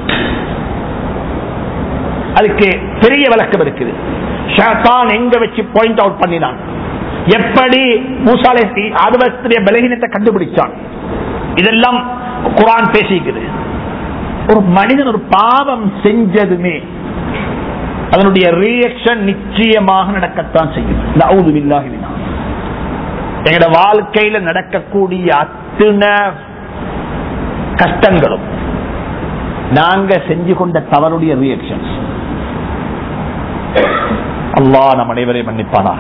அதுக்கு பெரிய விளக்கம் இருக்குது ஷேத்தான் எங்க வச்சு பாயிண்ட் அவுட் பண்ணினான் எப்படி மூசாலை ஆதவத்துடைய பலகீனத்தை கண்டுபிடிச்சான் இதெல்லாம் குரான் பேசிக்குது ஒரு மனிதன் ஒரு பாவம் செஞ்சதுமே அதனுடைய ரியாக்ஷன் நிச்சயமாக நடக்கத்தான் செய்யும் நவுது பில்லாஹி மின்ஹா. எங்களோட வாழ்க்கையில நடக்கக்கூடிய அத்தனை கஷ்டங்களும் நாங்க செஞ்சு கொண்ட தவறுடைய ரியாக்ஷன்ஸ் அல்லாஹ் நம் அனைவரையும் மன்னிப்பானா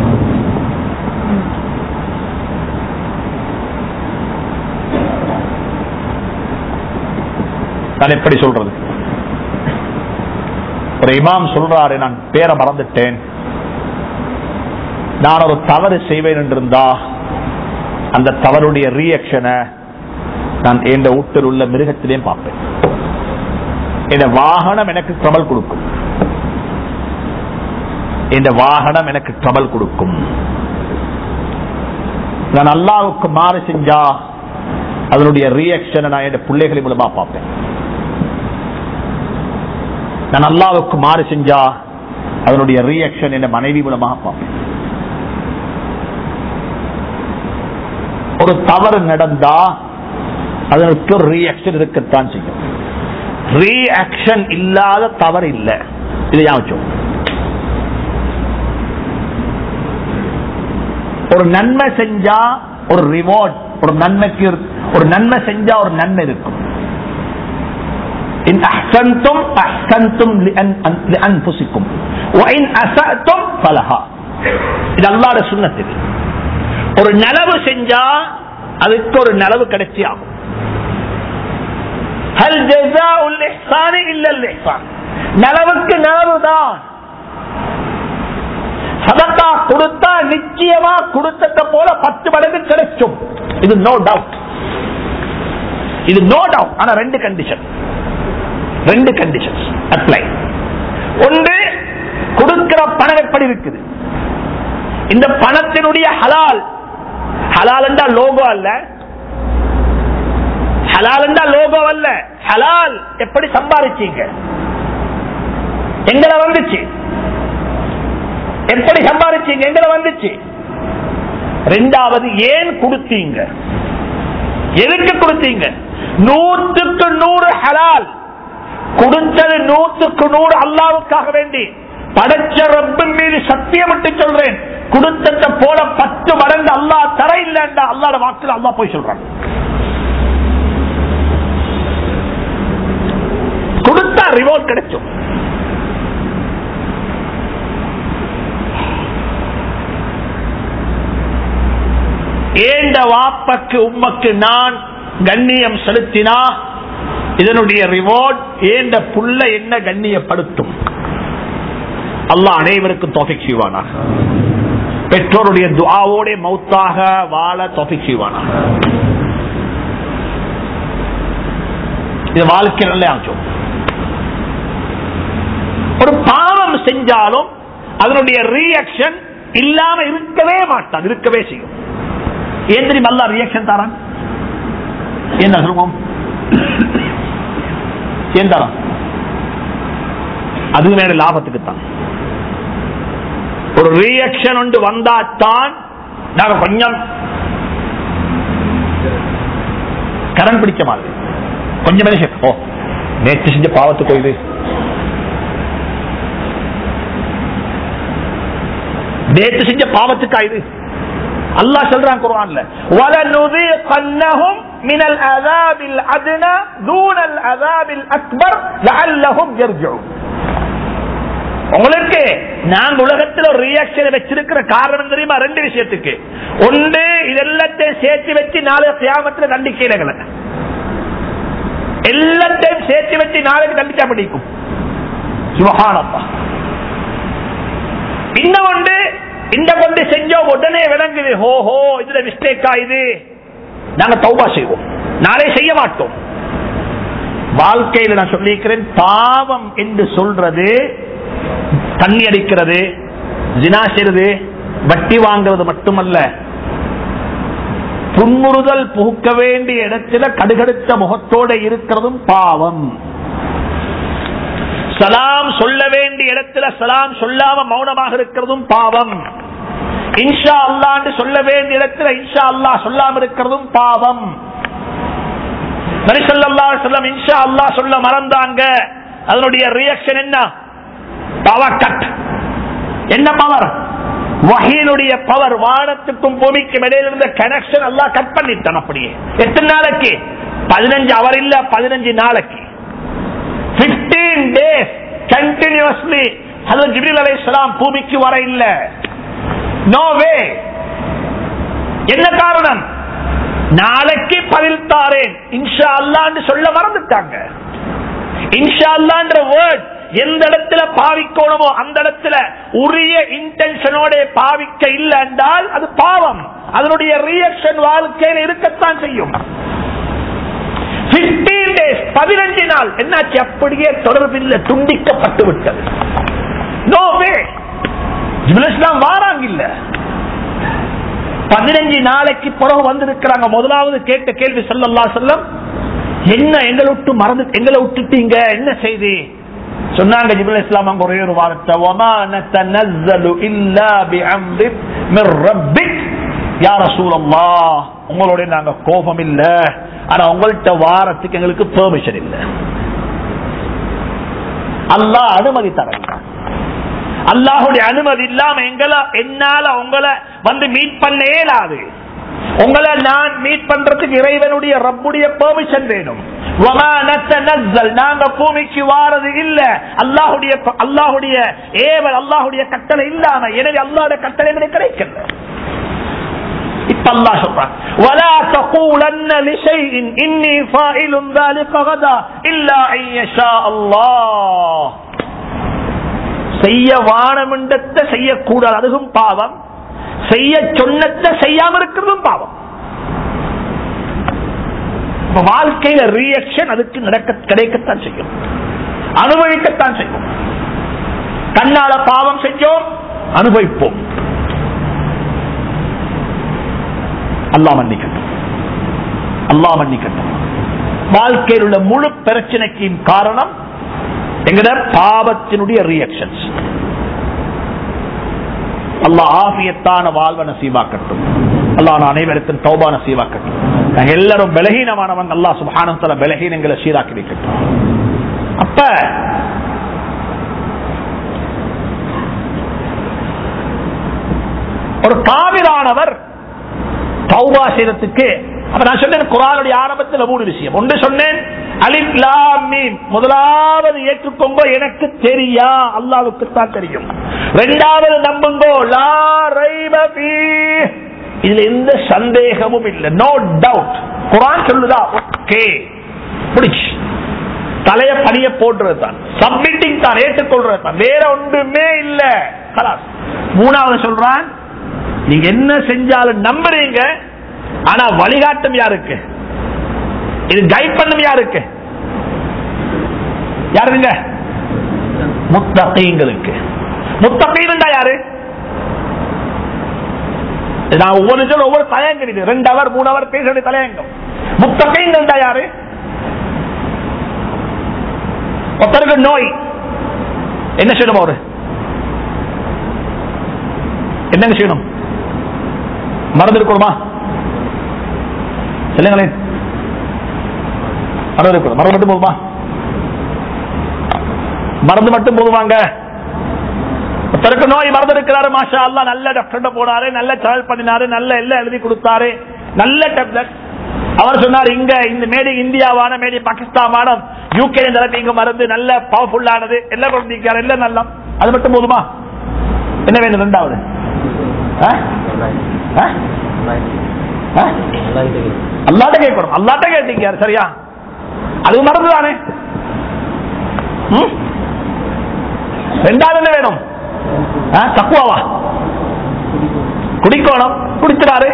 நான் எப்படி சொல்றது ஒரு இமாம் சொல்றாரு நான் பேரை மறந்துட்டேன் நான் ஒரு தவறு செய்வேன் என்றிருந்தா அந்த தவறுடைய ரியாக்ஷனை நான் என் வீட்டில் உள்ள மிருகத்திலேயும் பார்ப்பேன் இந்த வாகனம் எனக்கு ட்ரபல் கொடுக்கும் இந்த வாகனம் எனக்கு ட்ரபல் கொடுக்கும் நான் அல்லாவுக்கு மாறு செஞ்சா அதனுடைய ரியாக்ஷனை நான் என் பிள்ளைகளின் மூலமா பார்ப்பேன் நான் அல்லாவுக்கு மாறு செஞ்சா அதனுடைய ரியாக்ஷன் என் மனைவி மூலமாக பார்ப்பேன் ஒரு தவறு நடந்தா அதற்கு ஒரு ரியாக்ஷன் இருக்கத்தான் செய்யும் ரியாக்ஷன் இல்லாத தவறு இல்லை இதை ஞாபகம் ஒரு நன்மை செஞ்சா ஒரு ரிவார்ட் ஒரு நன்மைக்கு இரு- ஒரு நன்மை செஞ்சா ஒரு நன்மை இருக்கும் إن أحسنتم أحسنتم لأن- لأنفسكم وإن أسأتم فلها இது அல்லாத சுண்ணத்தில் ஒரு நலவு செஞ்சா அதுக்கு ஒரு நலவு கிடைச்சி ஆகும் ஹல் ஜஸாஉல் இஹ்சானி இல்லல் இஹ்சான் நலவுக்கு நலவுதான் சதக்கா கொடுத்தா நிச்சயமா கொடுத்தத போல பத்து மடங்கு கிடைக்கும் இது நோ டவுட் இது நோ டவுட் ஆனா ரெண்டு கண்டிஷன் ரெண்டு கண்டிஷன்ஸ் அப்ளை ஒன்று கொடுக்கிற பணம் எப்படி இருக்குது இந்த பணத்தினுடைய ஹலால் ஹலால் என்றா லோகோ அல்ல ஹலால் என்றா லோகோ அல்ல ஹலால் எப்படி சம்பாதிச்சீங்க எங்களை வந்துச்சு எப்படி சம்பாதிச்சீங்க எங்களை வந்துச்சு ரெண்டாவது ஏன் கொடுத்தீங்க எதுக்கு கொடுத்தீங்க நூற்றுக்கு நூறு ஹலால் கொடுத்தது நூற்றுக்கு நூறு அல்லாவுக்காக வேண்டி படைச்ச ரப்பின் மீது சத்தியம் விட்டு சொல்றேன் கொடுத்தத போல பத்து மடங்கு அல்லா தர இல்லைன்றா அல்லாட வாக்குல அல்லா போய் சொல்றான் கொடுத்தா ரிவோர்ட் கிடைக்கும் ஏண்ட வாப்பக்கு உம்மக்கு நான் கண்ணியம் செலுத்தினா இதனுடைய ரிவார்ட் ஏண்ட புள்ள என்ன கண்ணியப்படுத்தும் அல்லாஹ் அனைவருக்கும் தோஃபிக் செய்வானா பெற்றோருடைய துவாவோட மௌத்தாக வாழ தோஃபிக் செய்வானா இது வாழ்க்கை நல்ல ஆச்சும் ஒரு பாவம் செஞ்சாலும் அதனுடைய ரியாக்ஷன் இல்லாம இருக்கவே மாட்டான் இருக்கவே செய்யும் ஏன் தெரியும் அல்லா ரியாக்ஷன் தரான் என்ன சொல்லுவோம் ஏன் தரான் அது வேற லாபத்துக்கு தான் ஒரு ரியாக்ஷன் ஒன்று வந்தாத்தான் நாங்க கொஞ்சம் கரண் பிடிச்ச மாதிரி கொஞ்சம் மனுஷன் ஓ நேற்று செஞ்ச பாவத்துக்கு இது நேற்று செஞ்ச பாவத்துக்கா இது அல்லாஹ் சொல்றான் குர்ஆன்ல وَلَنُذِيقَنَّهُمْ مِنَ الْعَذَابِ الْأَدْنَى دُونَ الْعَذَابِ الْأَكْبَرِ لَعَلَّهُمْ يَرْجِعُونَ உங்களுக்கு நாங்க உலகத்தில் ஒரு ரியாக்ஷன் வச்சிருக்கிற காரணம் தெரியுமா ரெண்டு விஷயத்துக்கு ஒன்று இதெல்லாத்தையும் சேர்த்து வச்சு நாளை கியாமத்தில் தண்டிக்கிறீங்கள எல்லாத்தையும் சேர்த்து வச்சு நாளைக்கு தண்டிச்சா பிடிக்கும் சுபஹானப்பா இன்னும் ஒன்று இந்த கொண்டு செஞ்சோம் உடனே விளங்குது ஹோஹோ இதுல மிஸ்டேக்கா இது நாங்க தௌபா செய்வோம் நாளை செய்ய மாட்டோம் வாழ்க்கையில் நான் சொல்லியிருக்கிறேன் பாவம் என்று சொல்றது தண்ணி அடிக்கிறது ஜினா செய்றது வட்டி வாங்குறது மட்டுமல்ல புன்முறுதல் புகுக்க வேண்டிய இடத்துல கடுகடுத்த முகத்தோட இருக்கிறதும் பாவம் சலாம் சொல்ல வேண்டிய இடத்துல சலாம் சொல்லாம மௌனமாக இருக்கிறதும் பாவம் இன்ஷா அல்லாண்டு சொல்ல வேண்டிய இடத்துல இன்ஷா அல்லா சொல்லாம இருக்கிறதும் பாவம் நரிசல்லா சொல்லம் இன்ஷா அல்லா சொல்ல மறந்தாங்க அதனுடைய ரியாக்ஷன் என்ன பவர் கட் என்ன பவர் வகையினுடைய பவர் வானத்துக்கும் பூமிக்கும் இடையில இருந்த கனெக்ஷன் எல்லாம் கட் பண்ணிட்டான் அப்படியே எத்தனை நாளைக்கு பதினஞ்சு அவர் இல்ல பதினஞ்சு நாளைக்கு 15 days continuously ஹலோ ஜிபிரில் அலைஹிஸ்ஸலாம் பூமிக்கு வர இல்ல நோ வே என்ன காரணம் நாளைக்கு பதில் தாரேன் இன்ஷா அல்லான்னு சொல்ல மறந்துட்டாங்க இன்ஷா அல்லான்ற வேர்ட் எந்த இடத்துல பாவிக்கணுமோ அந்த இடத்துல உரிய இன்டென்ஷனோட பாவிக்க இல்லை என்றால் அது பாவம் அதனுடைய ரியாக்ஷன் வாழ்க்கையில் இருக்கத்தான் செய்யும் 15 days பதினஞ்சு நாள் என்னாச்சு அப்படியே தொடர்பில்லை துண்டிக்கப்பட்டு விட்டது நோ வே இஸ்லாம் வாராங்க இல்ல பதினஞ்சு நாளைக்கு பிறகு வந்திருக்கிறாங்க முதலாவது கேட்ட கேள்வி சொல்லல்லா சொல்லம் என்ன எங்களை விட்டு மறந்து எங்களை விட்டுட்டீங்க என்ன செய்தி சொன்னாங்க ஜிபுல் இஸ்லாம் அங்க ஒரே ஒரு வார்த்தை "வமா நத்தனஸ்ஸலு இல்லா பிஅம்ரிக் மிர் ரப்பிக்." யா ரசூலல்லாஹ், உங்களோட நாங்க கோபம் இல்ல ஆனா உங்கள்ட்ட வாரத்துக்கு எங்களுக்கு பெர்மிஷன் இல்ல அல்லாஹ் அனுமதி தரல அல்லாஹுடைய அனுமதி இல்லாம எங்களை என்னால உங்களை வந்து மீட் பண்ண இயலாது உங்களை நான் மீட் பண்றதுக்கு இறைவனுடைய ரப்புடைய பெர்மிஷன் வேணும் வமா நத்தனஸ்ஸல், நாங்க பூமிக்கு வாரது இல்ல அல்லாஹுடைய அல்லாஹுடைய ஏவல் அல்லாஹுடைய கட்டளை இல்லாம எனவே அல்லாஹ்வுடைய கட்டளை எனக்கு கிடைக்கல இப்ப அல்லாஹ் சொல்றான் ولا تقولن لشيء اني فاعل ذلك غدا الا ان يشاء الله செய்ய வானமிண்டத்தை செய்யக்கூடாது அதுவும் பாவம் செய்ய சொன்னத்தை செய்யாம இருக்கிறதும் பாவம் இப்ப வாழ்க்கையில ரியாக்ஷன் அதுக்கு நடக்க கிடைக்கத்தான் செய்யும் அனுபவிக்கத்தான் செய்யும் கண்ணால பாவம் செஞ்சோம் அனுபவிப்போம் அல்லாஹ் மன்னிக்கட்டும் அல்லாஹ் மன்னிக்கட்டும் வாழ்க்கையில் உள்ள முழு பிரச்சனைக்கும் காரணம் எங்கட பாவத்தினுடைய ரியாக்ஷன்ஸ் அல்லாஹ் ஆபியத்தான வாழ்வ நசீவாக்கட்டும் அல்லாஹ் நான் அனைவருக்கும் தௌபா நசீவாக்கட்டும் நாங்க எல்லாரும் பலகீனமானவங்க அல்லாஹ் சுபானம் தல பலகீனங்களை சீராக்கி வைக்கட்டும் அப்ப ஒரு காவிரானவர் தௌபா செய்யறதுக்கு அப்ப நான் சொன்னேன் குரானுடைய ஆரம்பத்தில் மூணு விஷயம் ஒன்று சொன்னேன் அலிப் லாம் மீம் முதலாவது ஏற்றுக்கோங்க எனக்கு தெரியா அல்லாவுக்கு தான் தெரியும் இரண்டாவது நம்புங்கோ லா ரைப ஃபீஹ். இதுல எந்த சந்தேகமும் இல்லை நோ டவுட் குரான் சொல்லுதா ஓகே பிடிச்சு தலைய பணிய போடுறது தான் சப்மிட்டிங் தான் ஏற்றுக்கொள்றது தான் வேற ஒன்றுமே இல்ல கலாஸ் மூணாவது சொல்றான் நீங்க என்ன செஞ்சாலும் நம்புறீங்க ஆனா வழிகாட்டும் யாருக்கு இது கைட் பண்ணும் யாருக்கு யாருங்க முத்தகைங்களுக்கு முத்தகைன்னா யாரு நான் ஒவ்வொரு சொல்ல ஒவ்வொரு தலையங்கம் இது ரெண்டு அவர் மூணு அவர் பேச வேண்டிய தலையங்கம் முத்தகைங்கள்டா யாரு ஒருத்தருக்கு நோய் என்ன செய்யணும் அவரு என்னங்க செய்யணும் மருந்து இருக்கணுமா சொல்லுங்களேன் மருந்து இருக்கணும் மருந்து மட்டும் போதுமா மருந்து மட்டும் போதுமாங்க ஒருத்தருக்கு நோய் மருந்து இருக்கிறாரு மாஷா அல்லா நல்ல டாக்டர் போனாரு நல்ல டிராவல் பண்ணினாரு நல்ல எல்லாம் எழுதி கொடுத்தாரு நல்ல டேப்லெட் அவர் சொன்னார் இங்க இந்த மேடி இந்தியாவான மேடி பாகிஸ்தானான யூகே நிலைமை இங்க மருந்து நல்ல பவர்ஃபுல்லானது எல்லாம் கொடுத்திருக்காரு எல்லாம் நல்லா அது மட்டும் போதுமா என்ன வேணும் ரெண்டாவது ஆ? ஆ? ஆ? அல்லாட்ட கேட்கணும் அல்லாட்ட கேட்டீங்க சரியா அது மறந்து தானே ம்? ரெண்டாவது என்ன வேணும் ஆ, தக்குவாவா குடிக்கணும் குடிக்கிறாரு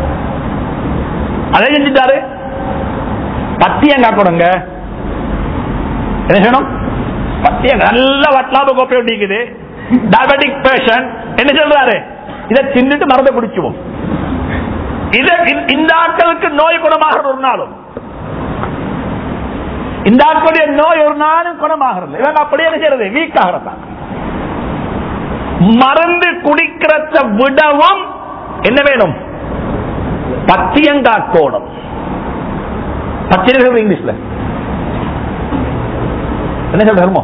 அதை செஞ்சுட்டாரு பத்தியம் காக்கணுங்க என்ன செய்யணும் பத்தியம் நல்ல வட்லாப கோப்பை ஒட்டிக்குது டயபெட்டிக் பேஷண்ட் என்ன சொல்றாரு இதை தின்னுட்டு மறந்து குடிச்சுவோம் இது இந்த ஆட்களுக்கு நோய் குணமாக ஒரு நாளும் இந்த ஆட்களுடைய நோய் ஒரு நாளும் குணமாகிறது இவங்க அப்படியே என்ன செய்யறது வீக் ஆகிறதா மருந்து குடிக்கிறத விடவும் என்ன வேணும் பத்தியங்காக்கோணம் பத்தியம் இங்கிலீஷ்ல என்ன சொல்றோமோ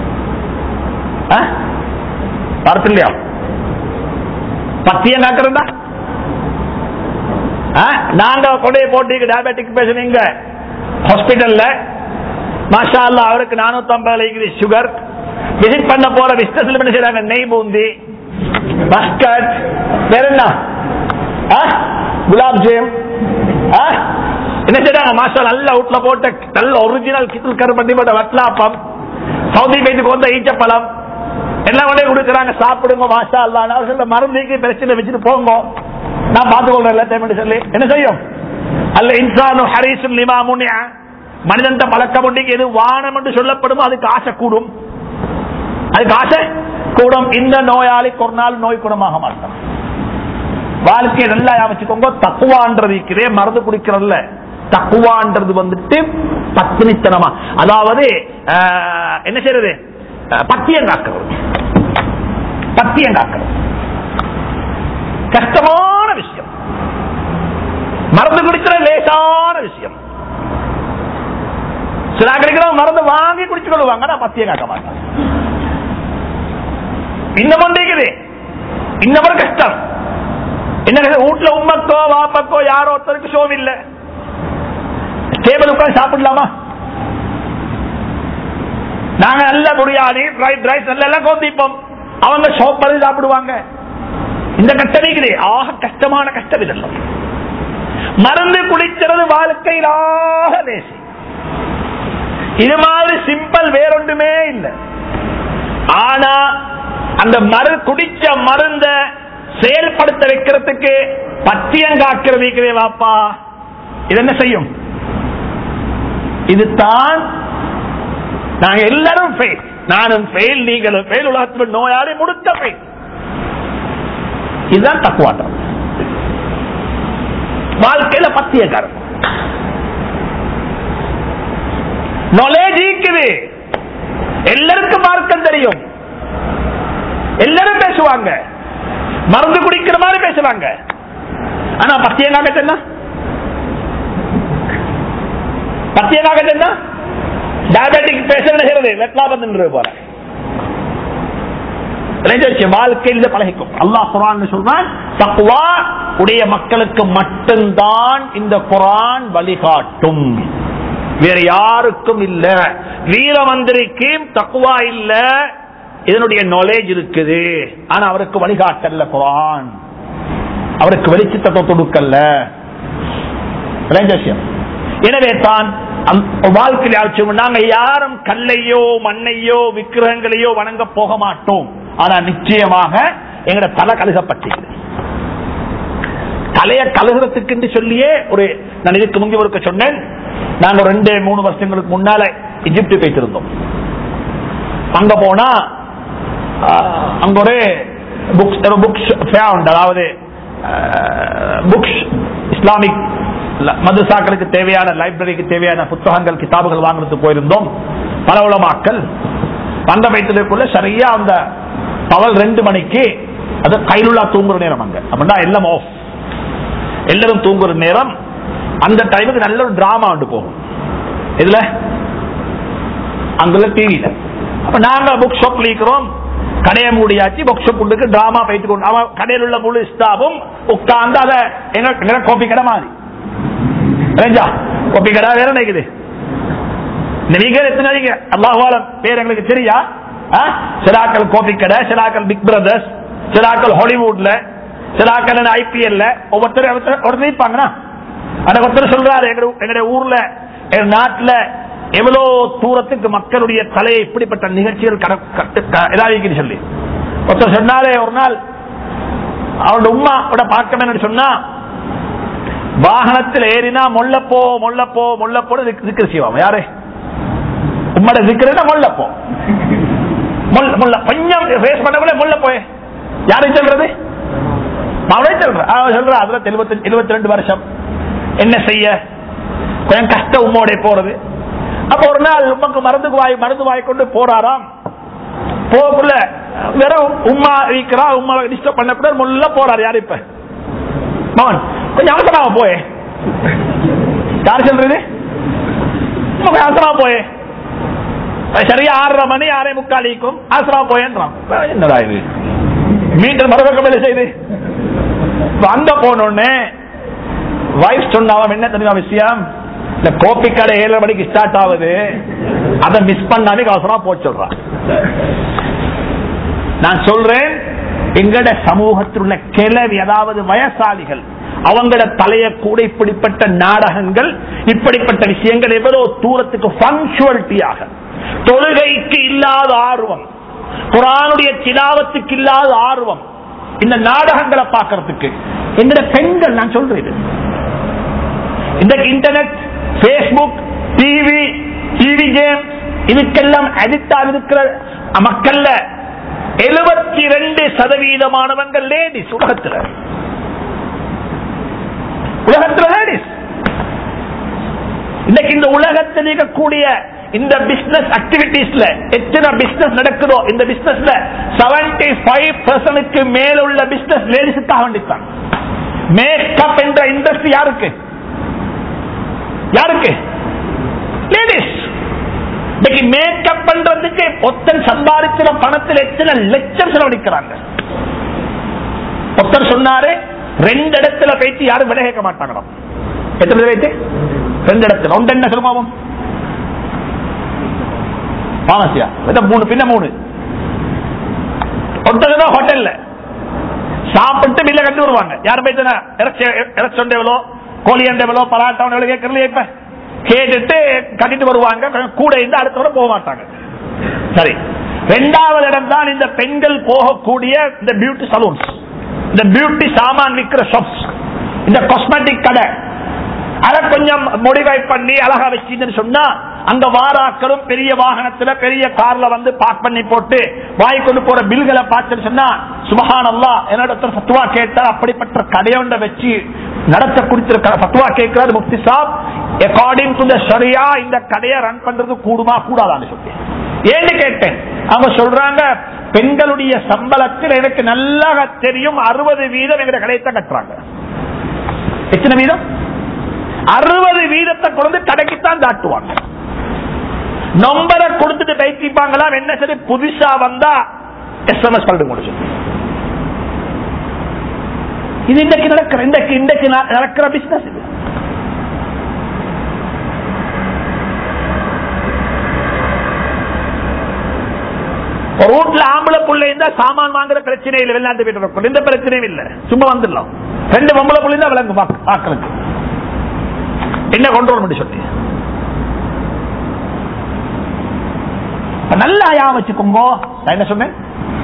பார்த்து இல்லையா பத்தியம் காக்கிறதா நாங்க கொண்டே போட்டு டயபெட்டிக் பேஷண்ட் இங்க ஹாஸ்பிட்டல்ல மாஷா அல்லா அவருக்கு நானூத்தி ஐம்பது சுகர் விசிட் பண்ண போற பிசினஸ்ல என்ன செய்யறாங்க நெய் பூந்தி மஸ்கட் வேற என்ன ஆ? குலாப் ஜாம் ஆ? என்ன செய்யறாங்க மாஷா நல்ல வீட்டுல போட்ட நல்ல ஒரிஜினல் கிட்டில் கருப்பட்டி போட்ட வட்லாப்பம் சவுதி பைத்துக்கு வந்த ஈச்சப்பழம் எல்லாம் கொண்டே கொடுக்குறாங்க சாப்பிடுங்க மாஷா அல்லா நான் சொல்ல மருந்துக்கு பிரச்சனை வச்சுட்டு போங்க நான் பார்த்துக்கொள்றேன் எல்லாத்தையும் சொல்லி என்ன செய்யும் அல்ல இன்சானு ஹரீசும் லிமா முன்னியா மனிதன் பழக்கம் உண்டு எது வானம் என்று சொல்லப்படுமோ அதுக்கு ஆசை கூடும் அதுக்கு ஆசை கூடும் இந்த நோயாளிக்கு ஒரு நாள் நோய் குணமாக மாட்டான் வாழ்க்கையை நல்லா அமைச்சுக்கோங்க தக்குவான்றது இருக்கிறே மருந்து குடிக்கிறதுல தக்குவான்றது வந்துட்டு பத்தினித்தனமா அதாவது ஆஹ், என்ன செய்யறது ஆஹ், பத்தியம் காக்கிறது பத்தியம் காக்கிறது கஷ்டமான விஷயம் மருந்து குடிக்கிற லேசான விஷயம் சில கிடைக்கிறவங்க மருந்து வாங்கி குடிச்சு கொள்வாங்க ஆனா பத்தியம் காக்க மாட்டாங்க இன்னும் ஒன்றைக்குது இன்னும் ஒரு கஷ்டம் என்ன கஷ்டம்? வீட்டுல உம்மக்கோ வாப்பக்கோ யாரோ ஒருத்தருக்கு ஷோம் இல்ல டேபிள் உட்காந்து சாப்பிடலாமா நாங்க நல்ல பிரியாணி ஃப்ரைட் ரைஸ் நல்ல எல்லாம் கோந்திப்போம் அவங்க ஷோப் பண்ணி சாப்பிடுவாங்க இந்த கஷ்டம் இருக்குது ஆக கஷ்டமான கஷ்டம் இதெல்லாம் மருந்து குடிக்கிறது வாழ்க்கையில் ஆக லேசி இது மாதிரி சிம்பிள் வேறொன்றுமே இல்லை ஆனா அந்த மரு குடிச்ச மருந்த செயல்படுத்த வைக்கிறதுக்கு பத்தியம் காக்கிறது இருக்கிறே வாப்பா இது என்ன செய்யும் இதுதான் நாங்க எல்லாரும் faith. நானும் ஃபெயில் நீங்களும் ஃபெயில் உலகத்தில் நோயாளி முடுக்க ஃபெயில் இதுதான் தக்குவாட்டம் வாழ்க்கையில பத்தியக்காரன் நாலேஜ் இருக்குது எல்லாருக்கும் மார்க்கம் தெரியும் எல்லாரும் பேசுவாங்க மருந்து குடிக்கிற மாதிரி பேசுவாங்க ஆனா பத்தியங்காக என்ன பத்தியங்காக என்ன டயபெட்டிக் பேசுறது வெட்லாபந்து போற வாழ்க்கையில் பழகிக்கும் அல்லாஹ் குரான் சொல்றான் தக்குவா உடைய மக்களுக்கு மட்டும்தான் இந்த குரான் வழிகாட்டும் வேற யாருக்கும் இல்ல வீரமந்திரிக்கும் தக்குவா இல்ல இதனுடைய நாலேஜ் இருக்குது ஆனா அவருக்கு வழிகாட்டல்ல குரான் அவருக்கு வெளிச்சத்தை கொடுக்கல எனவே தான் வாழ்க்கையில் ஆட்சி நாங்க யாரும் கல்லையோ மண்ணையோ விக்கிரகங்களையோ வணங்க போக மாட்டோம் ஆனா நிச்சயமாக எங்கட தலை கழுகப்பட்டது தலைய கழுகுறதுக்கு சொல்லியே ஒரு நான் இதுக்கு முந்தி ஒருக்க சொன்னேன் நாங்க ரெண்டு மூணு வருஷங்களுக்கு முன்னால இஜிப்து போயிட்டிருந்தோம் அங்க போனா அங்க ஒரு புக்ஸ் புக்ஸ் அதாவது புக்ஸ் இஸ்லாமிக் மதுசாக்களுக்கு தேவையான லைப்ரரிக்கு தேவையான புத்தகங்கள் கிதாபுகள் வாங்குறதுக்கு போயிருந்தோம் பல உலமாக்கள் வந்த வைத்ததுக்குள்ள சரியா அந்த பகல் ரெண்டு மணிக்கு அது கைலுள்ளா தூங்குற நேரம் அங்க அப்படின்னா எல்லாம் ஆஃப் எல்லாரும் தூங்குற நேரம் அந்த டைமுக்கு நல்ல ஒரு டிராமா வந்து போகும் இதுல அங்குள்ள டிவியில அப்ப நாங்க புக் ஷாப் இருக்கிறோம் கடையை மூடியாச்சு புக் ஷாப் உள்ளுக்கு டிராமா போயிட்டு கொண்டு அவன் கடையில் உள்ள முழு ஸ்டாஃபும் உட்கார்ந்து அதை எங்க கோப்பி கடை மாதிரி ரேஞ்சா கோப்பி கடை வேற நினைக்குது நீங்க எத்தனை அல்லாஹாலம் பேர் எங்களுக்கு தெரியா சிலாக்கள் கோபி கடை சிலாக்கள் பிக் பிரதர்ஸ் சிலாக்கள் ஹாலிவுட்ல சிலாக்கள் ஐபிஎல்ல ஒவ்வொருத்தரும் ஒருத்தர் இருப்பாங்கண்ணா ஆனா ஒருத்தர் சொல்றாரு எங்களுடைய ஊர்ல எங்க நாட்டுல எவ்வளவு தூரத்துக்கு மக்களுடைய தலையை இப்படிப்பட்ட நிகழ்ச்சிகள் ஏதாவது சொல்லி ஒருத்தர் சொன்னாலே ஒரு நாள் அவரோட உமா பார்க்கணும்னு சொன்னா வாகனத்தில் ஏறினா மொல்லப்போ மொல்லப்போ மொல்லப்போ திக்கிற செய்வாங்க யாரு உம்மட திக்கிறா மொல்லப்போ கொஞ்சம் ஃபேஸ் பண்ணக்குள்ள முள்ள போய் யாரை சொல்றது அவளே சொல்ற அவன் சொல்ற அதுல எழுபத்தி ரெண்டு வருஷம் என்ன செய்ய கொஞ்சம் கஷ்டம் உம்மோட போறது அப்ப ஒரு நாள் உமக்கு மருந்து வாய் மருந்து வாய் கொண்டு போறாராம் போகக்குள்ள வெறும் உமா இருக்கிறா உமா டிஸ்டர்ப் பண்ண முள்ள போறாரு யாரு இப்ப மவன் கொஞ்சம் அவசரமா போயே யார் சொல்றது கொஞ்சம் அவசரமா போயே சரியா ஆறரை மணி ஆறே முக்காலிக்கும் ஆசரா போயன்றான் என்னடா இது மீண்டும் மறுபக்கம் வேலை செய்து அங்க போனோடனே வைஃப் சொன்னாவும் என்ன தெரியுமா விஷயம் இந்த கோப்பி கடை ஏழரை மணிக்கு ஸ்டார்ட் ஆகுது அதை மிஸ் பண்ணாமே அவசரமா போக சொல்றான் நான் சொல்றேன் எங்கட சமூகத்தில் உள்ள கிளவி அதாவது வயசாளிகள் அவங்கள தலைய கூட இப்படிப்பட்ட நாடகங்கள் இப்படிப்பட்ட விஷயங்கள் எவ்வளவு தூரத்துக்கு பங்க்சுவலிட்டியாக தொழுகைக்கு இல்லாத ஆர்வம் குரானுடைய சிலாவத்துக்கு இல்லாத ஆர்வம் இந்த நாடகங்களை பார்க்கறதுக்கு எங்கட பெண்கள் நான் சொல்றேன் இந்த internet Facebook TV TV game இதுக்கெல்லாம் அடிக்ட் இருக்கிற மக்கள்ல எழுபத்தி ரெண்டு சதவீதமானவங்க லேடிஸ் உலகத்தில் உலகத்தில் லேடிஸ் இன்னைக்கு இந்த உலகத்தில் இருக்கக்கூடிய இந்த பிசினஸ் ஆக்டிவிட்டிஸ்ல எத்தனை பிசினஸ் நடக்குதோ இந்த பிசினஸ்ல செவன்டி ஃபைவ் பர்சன்ட்க்கு மேல உள்ள பிசினஸ் லேடிஸுக்காக வேண்டித்தான் மேக்கப் என்ற இண்டஸ்ட்ரி யாருக்கு யாருக்கு லேடிஸ் இன்னைக்கு மேக்கப் பண்றதுக்கு ஒத்தன் சம்பாதிக்கிற பணத்தில் எத்தனை லட்சம் செலவழிக்கிறாங்க ஒருத்தர் சொன்னாரு ரெண்டு இடத்துல போயிட்டு யாரும் விலை கேட்க மாட்டாங்களாம் எத்தனை வைத்து ரெண்டு இடத்துல ஒன்று என்ன சொல்லுமாவும் பாமசியா மூணு பின்ன மூணு ஒருத்தர் ஹோட்டல்ல சாப்பிட்டு பில்ல கட்டி வருவாங்க யாரும் போயிட்டு இறச்சி இறச்சி எவ்வளோ கோழி எவ்வளோ பலாட்டா எவ்வளோ கேட்கறது இப்ப கேட்டுட்டு கட்டிட்டு வருவாங்க கூட இருந்து அடுத்த போக மாட்டாங்க சரி ரெண்டாவது இடம் தான் இந்த பெண்கள் போகக்கூடிய இந்த பியூட்டி சலூன்ஸ் இந்த பியூட்டி சாமான் விற்கிற ஷாப்ஸ் இந்த காஸ்மெட்டிக் கடை அதை கொஞ்சம் மோடிஃபை பண்ணி அழகா வச்சுன்னு சொன்னா அங்க வாராக்களும் பெரிய வாகனத்துல பெரிய கார்ல வந்து பார்க் பண்ணி போட்டு வாய் கொண்டு போற பில்களை பார்த்துட்டு சொன்னா சுபஹான் அல்லா என்னோட ஃபத்துவா கேட்டா அப்படிப்பட்ட கடையொண்ட வச்சு நடத்த குறித்திருக்க ஃபத்துவா கேட்கிறாரு முஃப்தி சாப் அக்கார்டிங் டு த ஷரியா இந்த கடையை ரன் பண்றது கூடுமா கூடாதான்னு சொல்லி ஏன்னு கேட்டேன் அவங்க சொல்றாங்க பெண்களுடைய சம்பளத்தில் எனக்கு நல்லா தெரியும் அறுபது வீதம் எங்க கடையத்தான் கட்டுறாங்க எத்தனை வீதம் அறுபது வீதத்தை கொண்டு கடைக்குத்தான் தாட்டுவாங்க நம்பரை கொடுத்துட்டு கைப்பிப்பாங்களா என்ன சரி புதுசா வந்தா எஸ்எம்எஸ் பண்ணிட்டு முடிச்சு இது இன்றைக்கு நடக்கிற இன்றைக்கு இன்றைக்கு நடக்கிற பிசினஸ் இது ரோட்ல ஆம்பளை புள்ள இருந்தா சாமான் வாங்குற பிரச்சனை இல்லை வெளிநாட்டு வீட்டு எந்த பிரச்சனையும் இல்ல சும்மா வந்துடலாம் ரெண்டு பொம்பளை புள்ள இருந்தா விளங்கு பாக்குறது என்ன கண்ட்ரோல் பண்ணி சொல்லி நல்லா யா வச்சுக்கோங்க நான் என்ன சொன்னேன்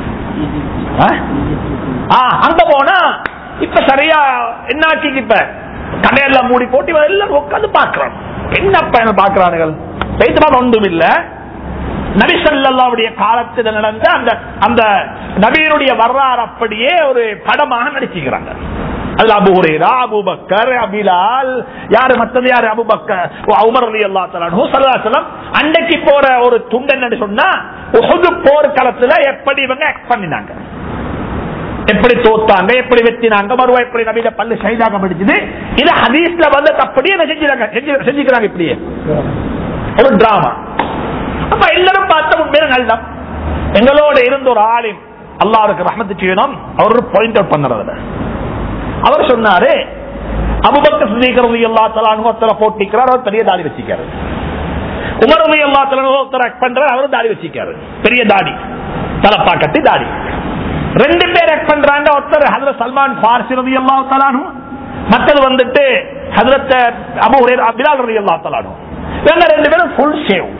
அங்க போனா இப்ப சரியா என்ன ஆச்சு இப்ப கடையெல்லாம் மூடி போட்டு இவன் எல்லாம் உட்காந்து பாக்குறான் என்ன பையன் பாக்குறானுகள் பேசுமா ஒன்றும் இல்ல நபிசல்லாவுடைய காலத்தில் நடந்த அந்த அந்த நபியினுடைய வரலாறு அப்படியே ஒரு படமாக நடிச்சுக்கிறாங்க அதுல அபு ஹுரேரா அபு பக்கர் அபிலால் யாரு மத்தது யாரு Abu Bakr Umar Ali Allah தலான் அன்னைக்கு போற ஒரு துண்டு என்னன்னு சொன்னா உஹது போர்க்களத்துல எப்படி இவங்க ஆக்ட் பண்ணினாங்க எப்படி தோத்தாங்க எப்படி வெத்தினாங்க மறுவா எப்படி நபியில பல்லு சைதாக படிச்சது இது ஹதீஸ்ல வந்து அப்படியே செஞ்சுறாங்க செஞ்சுக்கிறாங்க இப்படியே ஒரு டிராமா அப்ப எல்லாரும் பார்த்த உண்மையில நல்லம் எங்களோட இருந்த ஒரு ஆளின் அல்லாவுக்கு ரஹமத்து செய்யணும் அவர் பாயிண்ட் அவுட் பண்ணுறதுல அவர் சொன்னாரு அபுபக்க சுதீகரது எல்லா தலானுவத்தல போட்டிக்கிறார் அவர் பெரிய தாடி வச்சிக்காரு உமரது எல்லா தலானுவத்தர பண்றாரு அவரும் தாடி வச்சிக்காரு பெரிய தாடி தலப்பா கட்டி தாடி ரெண்டு பேர் ஆக்ட் பண்றாங்க ஒருத்தர் ஹதரத் சல்மான் பார்சி ரவி எல்லா தலானு மற்றது வந்துட்டு ஹதரத் அபு பிலால் ரவி எல்லா தலானு இவங்க ரெண்டு பேரும் ஃபுல் ஷேவ்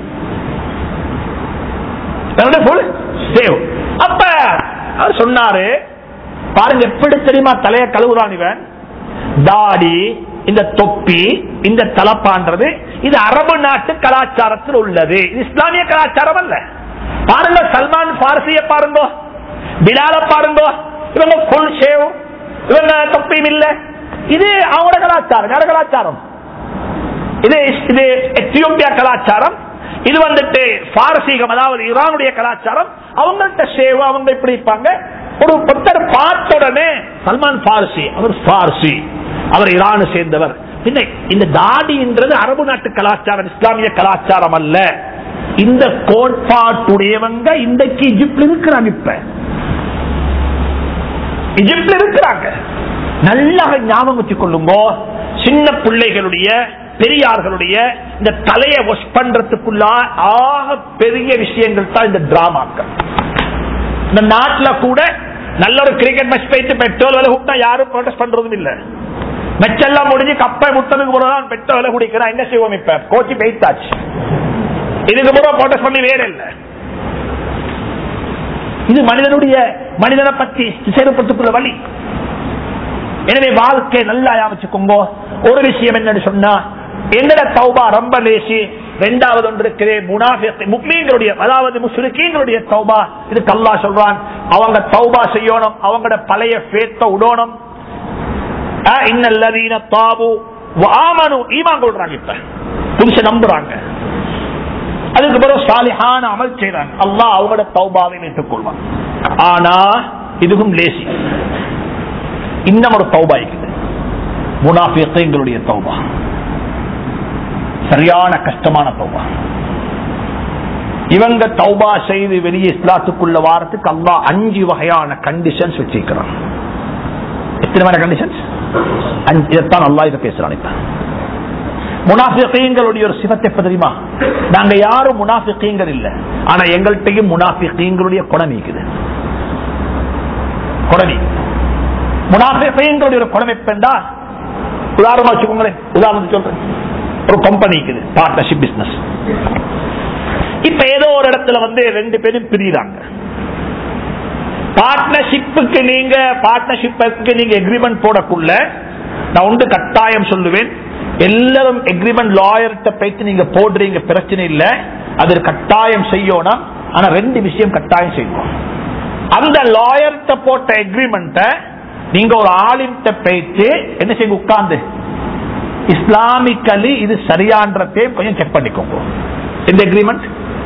அப்ப அவர் சொன்னாரு பாருங்க எப்படி தெரியுமா தலைய கழுவுறான் இவன் தாடி இந்த தொப்பி இந்த தலப்பான்றது இது அரபு நாட்டு கலாச்சாரத்தில் உள்ளது இது இஸ்லாமிய கலாச்சாரம் அல்ல பாருங்க சல்மான் பாரசிய பாருங்க பிலால பாருங்க இவங்க ஃபுல் ஷேவ் இவங்க தொப்பியும் இல்ல இது அவங்களோட கலாச்சாரம் யார கலாச்சாரம் இது இது எத்தியோப்பியா கலாச்சாரம் இது வந்துட்டு பாரசீகம் அதாவது ஈரானுடைய கலாச்சாரம் அவங்கள்ட்ட சேவை அவங்க இப்படி இருப்பாங்க ஒரு ஒருத்தர் பார்த்த உடனே சல்மான் பாரசி அவர் பாரசி அவர் ஈரானை சேர்ந்தவர் பின்ன இந்த தாடின்றது அரபு நாட்டு கலாச்சாரம் இஸ்லாமிய கலாச்சாரம் அல்ல இந்த கோட்பாட்டுடையவங்க இன்றைக்கு இஜிப்ட்ல இருக்கிறாங்க இப்ப இஜிப்ட்ல இருக்கிறாங்க நல்லா ஞாபகம் வச்சுக் கொள்ளுங்க சின்ன பிள்ளைகளுடைய பெரியார்களுடைய இந்த தலையை வாஷ் பண்றதுக்குள்ள ஆக பெரிய விஷயங்கள் தான் இந்த டிராமாக்கள் இந்த நாட்டில் கூட நல்ல ஒரு கிரிக்கெட் மேட்ச் போயிட்டு பெட்ரோல் விலை கூட்டா யாரும் ப்ரொடெஸ்ட் பண்றதும் இல்ல மெச்செல்லாம் முடிஞ்சு கப்பை முத்தனுக்கு போறதான் பெட்ரோல் விலை குடிக்கிறான் என்ன செய்வோம் இப்ப கோச்சி பெய்தாச்சு இதுக்கு பூரா ப்ரொடெஸ்ட் பண்ணி வேற இல்ல இது மனிதனுடைய மனிதனை பற்றி செயல்படுத்துக்குள்ள வழி எனவே வாழ்க்கை நல்லா வச்சுக்கோங்க ஒரு விஷயம் என்னன்னு சொன்னா எங்கட தௌபா ரொம்ப லேசி ரெண்டாவது ஒன்று இருக்கிறே முக்மீங்களுடைய அதாவது முஸ்லிக்கீங்களுடைய தௌபா இது கல்லா சொல்றான் அவங்க தௌபா செய்யணும் அவங்களோட பழைய பேத்த உடணும் இன்னல்லதீன தாபு வாமனு ஈமான் கொள்றாங்க இப்ப புதுச நம்புறாங்க அதுக்கு பிறகு சாலிஹான அமல் செய்யறாங்க அல்லாஹ் அவங்களோட தௌபாவை ஏற்றுக் கொள்வான் ஆனா இதுவும் லேசி இன்னும் ஒரு தௌபா இருக்குது முனாஃபியங்களுடைய தௌபா சரியான கஷ்டமான தௌபா இவங்க தௌபா செய்து வெளியே இஸ்லாத்துக்குள்ள வாரத்துக்கு அல்லா அஞ்சு வகையான கண்டிஷன்ஸ் வச்சிருக்கிறான் எத்தனை வகையான கண்டிஷன்ஸ் இதைத்தான் அல்லா இதை பேசுறான் இப்ப முனாஃபிகளுடைய ஒரு சிவத்தை எப்ப தெரியுமா நாங்க யாரும் முனாஃபிகள் இல்ல ஆனா எங்கள்கிட்டையும் முனாஃபிகளுடைய குணம் இருக்குது குணம் முனாஃபிகளுடைய ஒரு குணம் எப்பண்டா உதாரணமா வச்சுக்கோங்களேன் உதாரணத்துக்கு சொல்றேன் ஒரு கம்பெனி இருக்குது பார்ட்னர்ஷிப் பிசினஸ் இப்ப ஏதோ ஒரு இடத்துல வந்து ரெண்டு பேரும் பிரியுறாங்க பார்ட்னர்ஷிப்புக்கு நீங்க பார்ட்னர்ஷிப்புக்கு நீங்க எக்ரிமெண்ட் போடக்குள்ள நான் ஒன்று கட்டாயம் சொல்லுவேன் எல்லாரும் எக்ரிமெண்ட் லாயர்கிட்ட போயிட்டு நீங்க போடுறீங்க பிரச்சனை இல்ல அது கட்டாயம் செய்யணும் ஆனா ரெண்டு விஷயம் கட்டாயம் செய்யணும் அந்த லாயர்கிட்ட போட்ட எக்ரிமெண்ட நீங்க ஒரு ஆளின்ட்ட போயிட்டு என்ன செய்ய உட்கார்ந்து இஸ்லாமிக்கலி இது சரியான்றதையும் கொஞ்சம் செக் பண்ணிக்கோங்க இந்த எக்ரிமெண்ட்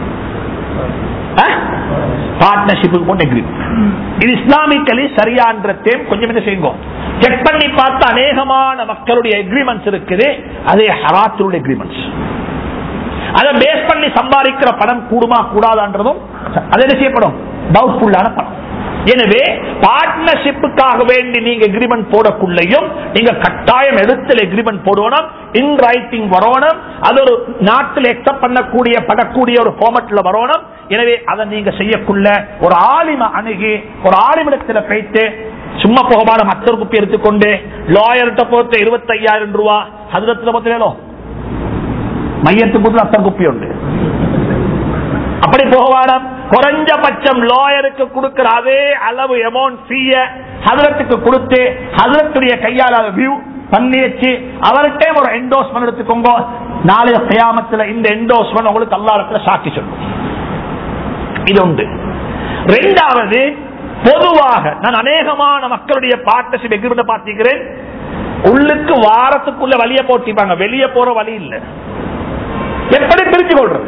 பார்ட்னர்ஷிப்புக்கு போட்ட எக்ரிமெண்ட் இது இஸ்லாமிக்கலி சரியான்றதையும் கொஞ்சம் என்ன செய்யுங்க செக் பண்ணி பார்த்து அநேகமான மக்களுடைய எக்ரிமெண்ட்ஸ் இருக்குது அதே ஹராத்துடைய எக்ரிமெண்ட்ஸ் அதை பேஸ் பண்ணி சம்பாதிக்கிற பணம் கூடுமா கூடாதான்றதும் அது என்ன செய்யப்படும் டவுட்ஃபுல்லான பணம் எனவே பார்ட்னர்ஷிப்புக்காக வேண்டி நீங்க எக்ரிமெண்ட் போடக்குள்ளையும் நீங்க கட்டாயம் எழுத்தில் எக்ரிமெண்ட் போடணும் இன் ரைட்டிங் வரணும் அது ஒரு நாட்டில் எக்ஸப்ட் பண்ணக்கூடிய படக்கூடிய ஒரு ஃபார்மட்ல வரணும் எனவே அதை நீங்க செய்யக்குள்ள ஒரு ஆலிம அணுகி ஒரு ஆலிமிடத்தில் போயிட்டு சும்மா போகமான மற்றொரு குப்பி எடுத்துக்கொண்டு லாயர்கிட்ட போட்டு இருபத்தி ஐயாயிரம் ரூபா அதுல பத்திரோ மையத்துக்கு அத்தர் குப்பி உண்டு அப்படி போகவானம் குறைஞ்சபட்சம் லாயருக்கு கொடுக்கிற அதே அளவு அமௌண்ட் ஃபீய ஹதரத்துக்கு கொடுத்து ஹதரத்துடைய கையால் வியூ பண்ணி வச்சு அவர்கிட்ட ஒரு என்டோஸ்மெண்ட் எடுத்துக்கோங்க நாளைய கயாமத்தில் இந்த என்டோஸ்மெண்ட் உங்களுக்கு அல்லாடத்துல சாட்சி சொல்லும் இது உண்டு ரெண்டாவது பொதுவாக நான் அநேகமான மக்களுடைய பார்ட்னர்ஷிப் எக்ரிமெண்ட் பார்த்திருக்கிறேன் உள்ளுக்கு வாரத்துக்குள்ள வழிய போட்டிப்பாங்க வெளியே போற வழி இல்லை எப்படி பிரிஞ்சு கொள்றது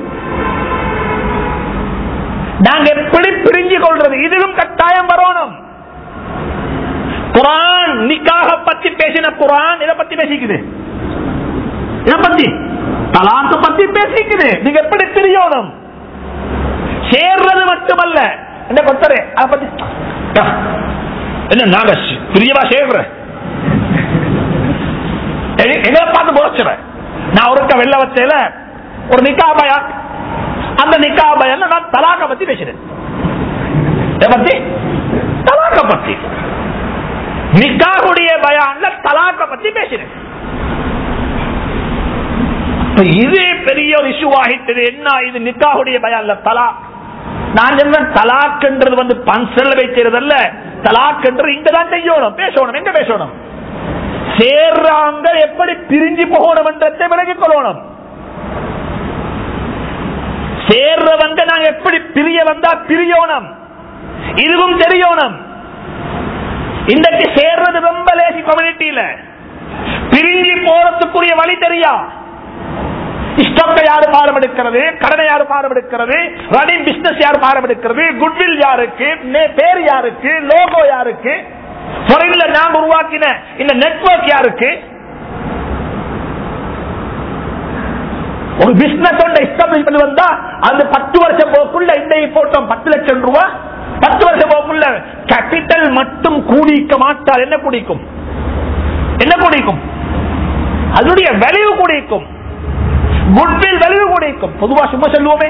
நாங்க எப்படி பிரிஞ்சு கொள்றது இதுவும் கட்டாயம் வரணும் குரான் நிக்காக பத்தி பேசின குரான் இதை பத்தி பேசிக்குது இதை பத்தி தலாக்கு பத்தி பேசிக்குது நீங்க எப்படி பிரியணும் சேர்றது மட்டுமல்ல என்ன கொத்தரே அதை பத்தி என்ன நாங்க பிரியவா சேர்ற எங்களை பார்த்து முறைச்சுறேன் நான் ஒருக்க வெள்ள வச்சேல ஒரு நிக்கா பயான் அந்த நிக்கா பயான் நான் தலாக்க பத்தி பேசுறேன் பத்தி தலாக்க பத்தி நிக்காவுடைய பயான்ல தலாக்க பத்தி பேசுறேன் இது பெரிய ஒரு இஷ்யூ ஆகிட்டது என்ன இது நிக்காவுடைய பயான்ல தலா நான் என்ன தலாக்ன்றது வந்து பன்சல்ல வைக்கிறதல்ல தலாக்ன்றது இங்கதான் செய்யணும் பேசணும் எங்க பேசணும் சேர்றாங்க எப்படி பிரிஞ்சு போகணும் என்றதை விலகிக் கொள்ளணும் சேர்றவங்க நாங்க எப்படி பிரிய வந்தா பிரியணும் இதுவும் தெரியணும் இன்றைக்கு சேர்றது ரொம்ப லேசி கம்யூனிட்டியில பிரிஞ்சு போறதுக்குரிய வழி தெரியா ஸ்டாக்கை யாரு பாரம் எடுக்கிறது கடனை யாரு பாரம் எடுக்கிறது ரன்னிங் பிசினஸ் யாரு பாரம் எடுக்கிறது குட்வில் யாருக்கு பேர் யாருக்கு லோகோ யாருக்கு பொருள்ல நாம் உருவாக்கின இந்த நெட்வொர்க் யாருக்கு ஒரு பிசினஸ் எஸ்டாப்ளிஷ் பண்ணி வந்தா அந்த பத்து வருஷம் போக்குள்ள இன்னைக்கு போட்டோம் பத்து லட்சம் ரூபாய் பத்து வருஷம் போக்குள்ள கேபிட்டல் மட்டும் கூடிக்க மாட்டால் என்ன குடிக்கும் என்ன குடிக்கும் அதனுடைய விளைவு குடிக்கும் குட்வில் விளைவு குடிக்கும் பொதுவா சும்மா சொல்லுவோமே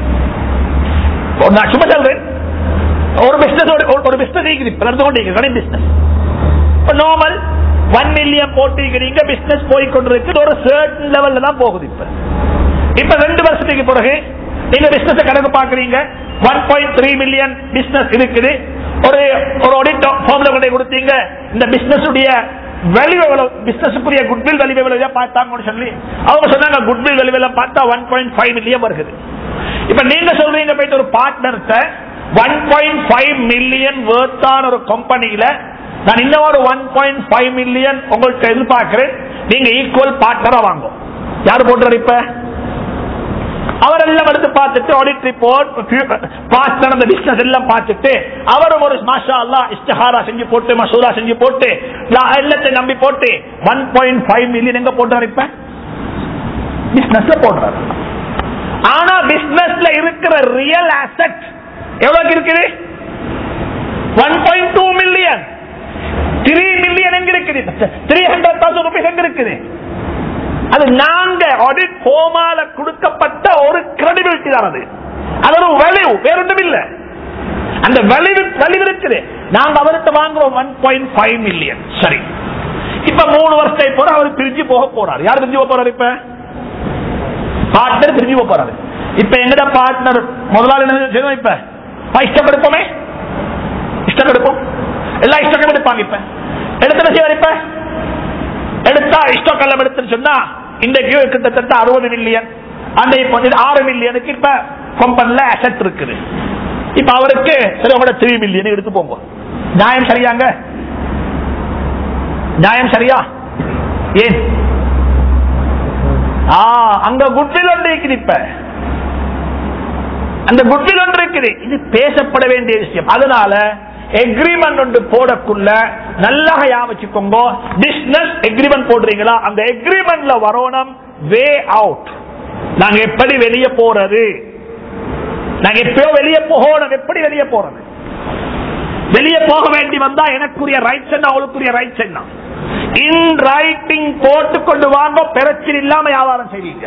நான் சும்மா சொல்றேன் ஒரு பிசினஸ் ஒரு பிசினஸ் நடந்து கொண்டிருக்கிறேன் பிசினஸ் நார்மல் ஒன் மில்லியன் போட்டிருக்கிறீங்க பிசினஸ் போய் கொண்டிருக்கு ஒரு சர்டன் லெவல்ல தான் போகுது இப்ப இப்ப ரெண்டு வருஷத்துக்கு பிறகு நீங்க பிசினஸ் கணக்கு பாக்குறீங்க one point three million business இருக்குது ஒரு ஒரு ஆடிட் ஃபார்ம்ல கொண்டு கொடுத்தீங்க இந்த பிசினஸ் உடைய வேல்யூ எவ்வளவு பிசினஸுக்குரிய குட்வில் வேல்யூ எவ்வளவு பார்த்தாங்கன்னு சொல்லி அவங்க சொன்னாங்க குட்வில் வேல்யூ எல்லாம் பார்த்தா ஒன் பாயிண்ட் ஃபைவ் மில்லியன் வருகிறது இப்ப நீங்க சொல்றீங்க போயிட்டு ஒரு பார்ட்னர்கிட்ட ஒன் பாயிண்ட் ஃபைவ் மில்லியன் வேர்த்தான ஒரு கம்பெனியில நான் இன்னும் ஒரு ஒன் பாயிண்ட் ஃபைவ் மில்லியன் உங்கள்கிட்ட எதிர்பார்க்கிறேன் நீங்க ஈக்குவல் பார்ட்னரா வாங்கும் யாரு போட்டுறாரு இப்ப அவர் எல்லாம் எடுத்து பார்த்துட்டு ஆடிட் ரிப்போர்ட் பாஸ் நடந்த பிசினஸ் எல்லாம் பார்த்துட்டு அவரும் ஒரு மாஷா அல்லா இஸ்தஹாரா செஞ்சு போட்டு மசூரா செஞ்சு போட்டு எல்லாத்தையும் நம்பி போட்டு ஒன் பாயிண்ட் ஃபைவ் மில்லியன் எங்க போடுறாரு இப்ப பிசினஸ்ல போடுறாரு ஆனா பிசினஸ்ல இருக்கிற ரியல் அசட் எவ்வளவு இருக்குது one point two million three million எங்க இருக்குது த்ரீ ஹண்ட்ரட் தௌசண்ட் ருபீஸ் எங்க இருக்குது அது நாங்க ஆடிட் ஹோமால கொடுக்கப்பட்ட ஒரு கிரெடிபிலிட்டி தான் அது அது ஒரு வேல்யூ வேற ஒன்றும் இல்ல அந்த வேல்யூ வேல்யூ இருக்குது நாங்க அவர்கிட்ட வாங்குறோம் ஒன் பாயிண்ட் ஃபைவ் மில்லியன் சரி இப்ப மூணு வருஷத்தை போற அவர் பிரிஞ்சு போக போறாரு யார் பிரிஞ்சு போக போறாரு இப்ப பார்ட்னர் பிரிஞ்சு போக போறாரு இப்ப எங்கட பார்ட்னர் முதலாளி என்ன செய்யணும் இப்ப இஷ்டம் எடுப்போமே இஷ்டம் எடுப்போம் எல்லாம் இஷ்டம் எடுப்பாங்க இப்ப எடுத்து செய்வார் இப்ப எடுத்தா இஷ்டம் கல்லம் எடுத்துன்னு சொன்னா இன்றைக்கு கிட்டத்தட்ட அறுபது மில்லியன் அந்த ஆறு மில்லியனுக்கு இப்ப கம்பெனில அசட் இருக்குது இப்ப அவருக்கு சிலவங்களோட த்ரீ மில்லியன் எடுத்து போங்க நியாயம் சரியாங்க நியாயம் சரியா ஏன் அங்க குட்வில் ஒன்று இருக்குது இப்ப அந்த குட்வில் ஒன்று இருக்குது இது பேசப்பட வேண்டிய விஷயம் அதனால எக்ரிமெண்ட் ஒன்று போடக்குள்ள நல்லா யாவச்சுக்கோங்க பிசினஸ் எக்ரிமெண்ட் போடுறீங்களா அந்த எக்ரிமெண்ட்ல வரணும் வே அவுட் நாங்க எப்படி வெளியே போறது நாங்க எப்பயோ வெளியே போகணும் எப்படி வெளியே போறது வெளியே போக வேண்டி வந்தா எனக்குரிய ரைட்ஸ் என்ன அவளுக்குரிய ரைட்ஸ் என்ன இன் ரைட்டிங் போட்டு கொண்டு வாங்க பிரச்சனை இல்லாம வியாபாரம் செய்வீங்க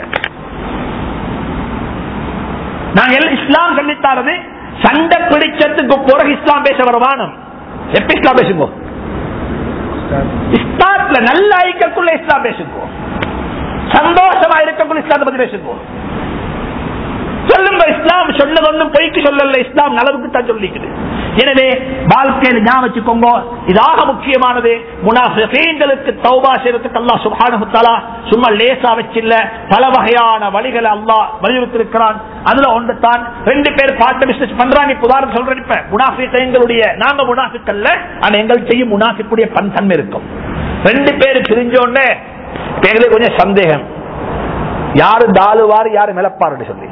நாங்க இஸ்லாம் சொல்லித்தாரது சண்டை பிடிச்சதுக்கு பிறகு இஸ்லாம் பேச வருவானம் எப்ப இஸ்லாம் பேசுங்க இஸ்லாத்துல நல்ல ஐக்கக்குள்ள இஸ்லாம் பேசுங்க சந்தோஷமா இருக்கக்குள்ள இஸ்லாத்தை பத்தி பேசுங்க சொல்லுங்க இஸ்லாம் சொன்னது ஒன்றும் பொய்க்கு சொல்லல இஸ்லாம் நலவுக்கு தான் சொல்லிக்குது எனவே வாழ்க்கையில் ஞாபகம் வச்சுக்கோங்க இதாக முக்கியமானது முனாஃபிகளுக்கு தௌபா செய்யறதுக்கு அல்லாஹ் சுப்ஹானஹு தஆலா சும்மா லேசா வச்சில்ல பல வகையான வழிகளை அல்லாஹ் வலியுறுத்திருக்கிறான் அதுல ஒன்று தான் ரெண்டு பேர் பார்ட் பிசினஸ் பண்றாங்க இப்ப உதாரணம் சொல்றேன் இப்ப முனாஃபிக் எங்களுடைய நாங்க முனாஃபிக்கல்ல ஆனா எங்கள் செய்யும் முனாஃபிக்குடைய பன் தன்மை இருக்கும் ரெண்டு பேர் பிரிஞ்ச உடனே எங்களுக்கு கொஞ்சம் சந்தேகம் யாரு தாலுவார் யாரு மிளப்பாருன்னு சொல்லி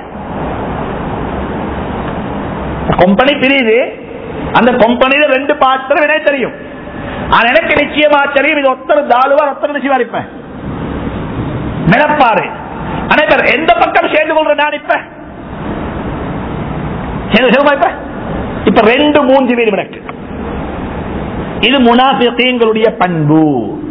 கம்பெனி பிரியுது அந்த கம்பெனியில ரெண்டு பாத்திரம் எனக்கு தெரியும் ஆனா எனக்கு நிச்சயமா தெரியும் இது ஒத்தர் தாலுவார் ஒத்தர் நிச்சயமா இருப்பேன் மிளப்பாரு ஆனா இப்ப எந்த பக்கம் சேர்ந்து கொள்ற நான் இப்ப சேர்ந்து சேர்மா இப்ப இப்ப ரெண்டு மூன்று வீடு எனக்கு இது முனாஃபிகளுடைய பண்பு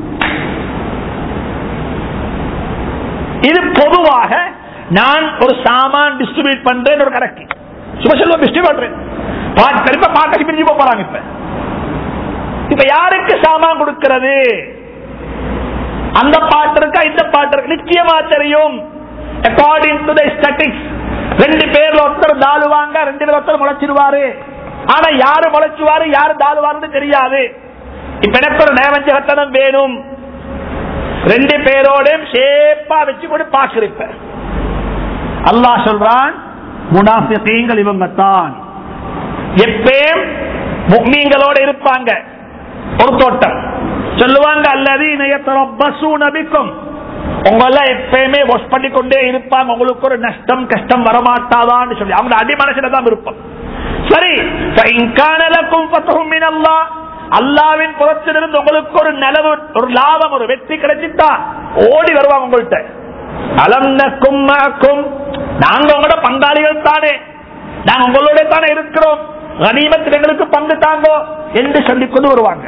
இது பொதுவாக நான் ஒரு சாமான் டிஸ்ட்ரிபியூட் பண்றேன் ஒரு கணக்கு சும்மா சொல்லுவோம் டிஸ்ட்ரிபியூட் பண்றேன் திரும்ப பாக்கி பிரிஞ்சு போறாங்க இப்ப இப்ப யாருக்கு சாமான் கொடுக்கிறது அந்த பாட்டு இருக்கா இந்த பாட்டு இருக்கு நிச்சயமா தெரியும் அக்கார்டிங் டு த ஸ்டாட்டிக்ஸ் ரெண்டு பேர்ல ஒருத்தர் தாழுவாங்க ரெண்டு பேர் ஒருத்தர் முளைச்சிருவாரு ஆனா யாரு முளைச்சுவாரு யாரு தாழுவாருன்னு தெரியாது இப்ப எனக்கு ஒரு நேவஞ்சகத்தனம் வேணும் ரெண்டு பேரோடையும் ஷேப்பா வச்சு கொண்டு பாக்குறப்ப அல்லாஹ் சொல்றான் முனாஃபிகீங்கள் இவங்க தான் எப்பயும் முக்மீங்களோட இருப்பாங்க ஒரு தோட்டம் சொல்லுவாங்க அல்லது நபிக்கும் உங்கள எப்பயுமே வாஷ் பண்ணி கொண்டே இருப்பாங்க உங்களுக்கு ஒரு நஷ்டம் கஷ்டம் வரமாட்டாதான்னு சொல்லி அவங்க அடிமனசில தான் இருப்போம் சரி அல்லாவின் புறத்திலிருந்து உங்களுக்கு ஒரு நிலவு ஒரு லாபம் ஒரு வெற்றி கிடைச்சிட்டா ஓடி வருவாங்க உங்கள்கிட்ட அலம்னக்கும் நாங்க உங்களோட பங்காளிகள் தானே நாங்க உங்களோட தானே இருக்கிறோம் கனிமத்தில் எங்களுக்கு பங்கு தாங்கோ என்று சொல்லிக் கொண்டு வருவாங்க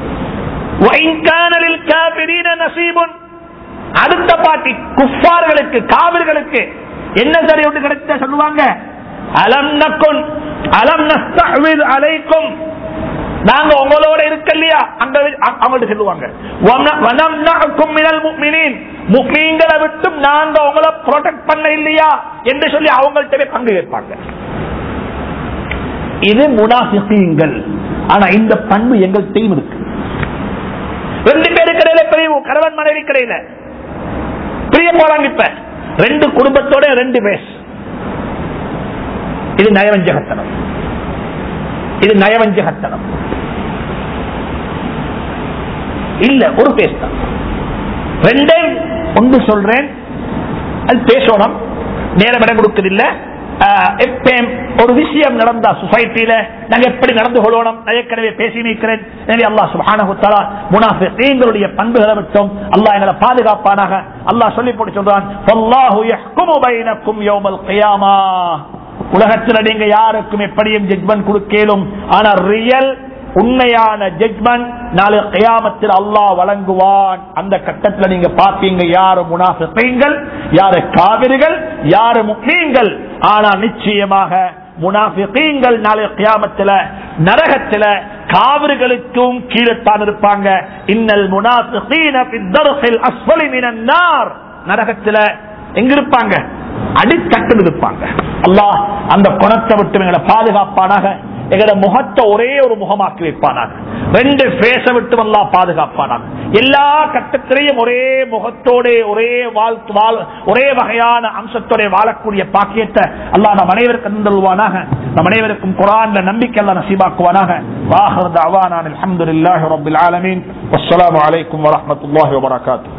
அடுத்த பாட்டி குஃபார்களுக்கு காவிர்களுக்கு என்ன சரி ஒன்று கிடைச்ச சொல்லுவாங்க அலம் நக்குன் அலம் நஸ்தஹ்வித் அலைக்கும் நாங்க உங்களோட இருக்க இல்லையா அங்க அவங்கள்ட்ட சொல்லுவாங்க வனம்னஅக்கும் மினல் முஃமினீன் முஃமின்களை விட்டும் நாங்க உங்களை ப்ரொடெக்ட் பண்ண இல்லையா என்று சொல்லி அவங்கள்ட்ட பங்கு கேட்பாங்க இது முனாஃபிகீன்கள் ஆனா இந்த பண்பு எங்கள்கிட்டையும் இருக்கு ரெண்டு பேருக்கு இடையில பிரிவு கணவன் மனைவி கிடையில பிரிய போறாங்க இப்ப ரெண்டு குடும்பத்தோட ரெண்டு பேஸ் இது நயவஞ்சகத்தனம் இது நயவஞ்சகத்தனம் இல்ல ஒரு பேஸ் தான் ரெண்டே ஒன்று சொல்றேன் அது பேசணும் நேரம் இடம் கொடுக்கறதில்லை எப்பயும் ஒரு விஷயம் நடந்தா சொசைட்டியில நாங்க எப்படி நடந்து கொள்ளணும் நான் ஏற்கனவே பேசி நிற்கிறேன் எனவே அல்லாஹ் சுப்ஹானஹு தஆலா முனாஃபிகீன்களுடைய பண்புகளை விட்டும் அல்லாஹ் எங்களை பாதுகாப்பானாக அல்லாஹ் சொல்லி போட்டு சொல்றான் வல்லாஹு யஹ்குமு பைனக்கும் யௌமல் கியாமா உலகத்தில் நீங்க யாருக்கும் எப்படியும் ஜட்மெண்ட் கொடுக்கலும் ஆனா ரியல் உண்மையான ஜட்மெண்ட் நாளை கயாமத்தில் அல்லாஹ் வழங்குவான் அந்த கட்டத்தில் நீங்க பாப்பீங்க யாரு முனாஃபிகள் யாரு காவிரிகள் யாரு முக்மீன்கள் ஆனா நிச்சயமாக முனாஃபிகீன்கள் நாளை கியாமத்தில் நரகத்தில் காவிர்களுக்கும் கீழத்தான் இருப்பாங்க இன்னல் முனாஃபிகீன ஃபித்தர்ஹில் அஸ்ஃபலி மினன் நார் நரகத்தில் எங்க இருப்பாங்க அடித்தட்டில் இருப்பாங்க அல்லாஹ் அந்த குணத்தை விட்டு எங்களை பாதுகாப்பானாக எங்கட முகத்தை ஒரே ஒரு முகமாக்கி வைப்பானாங்க ரெண்டு பேச விட்டு அல்லா பாதுகாப்பானாங்க எல்லா கட்டத்திலையும் ஒரே முகத்தோட ஒரே வாழ்த்து வாழ் ஒரே வகையான அம்சத்தோட வாழக்கூடிய பாக்கியத்தை அல்லாஹ் நம் அனைவருக்கும் தந்துள்வானாக நம் அனைவருக்கும் குரான்ல நம்பிக்கை அல்லா நசீபாக்குவானாக வாஹர் தவானான் அல்ஹம்துலில்லாஹி ரப்பில் ஆலமீன் வஸ்ஸலாமு அலைக்கும் வரஹ்மத்துல்லாஹி வபரகாத்துஹு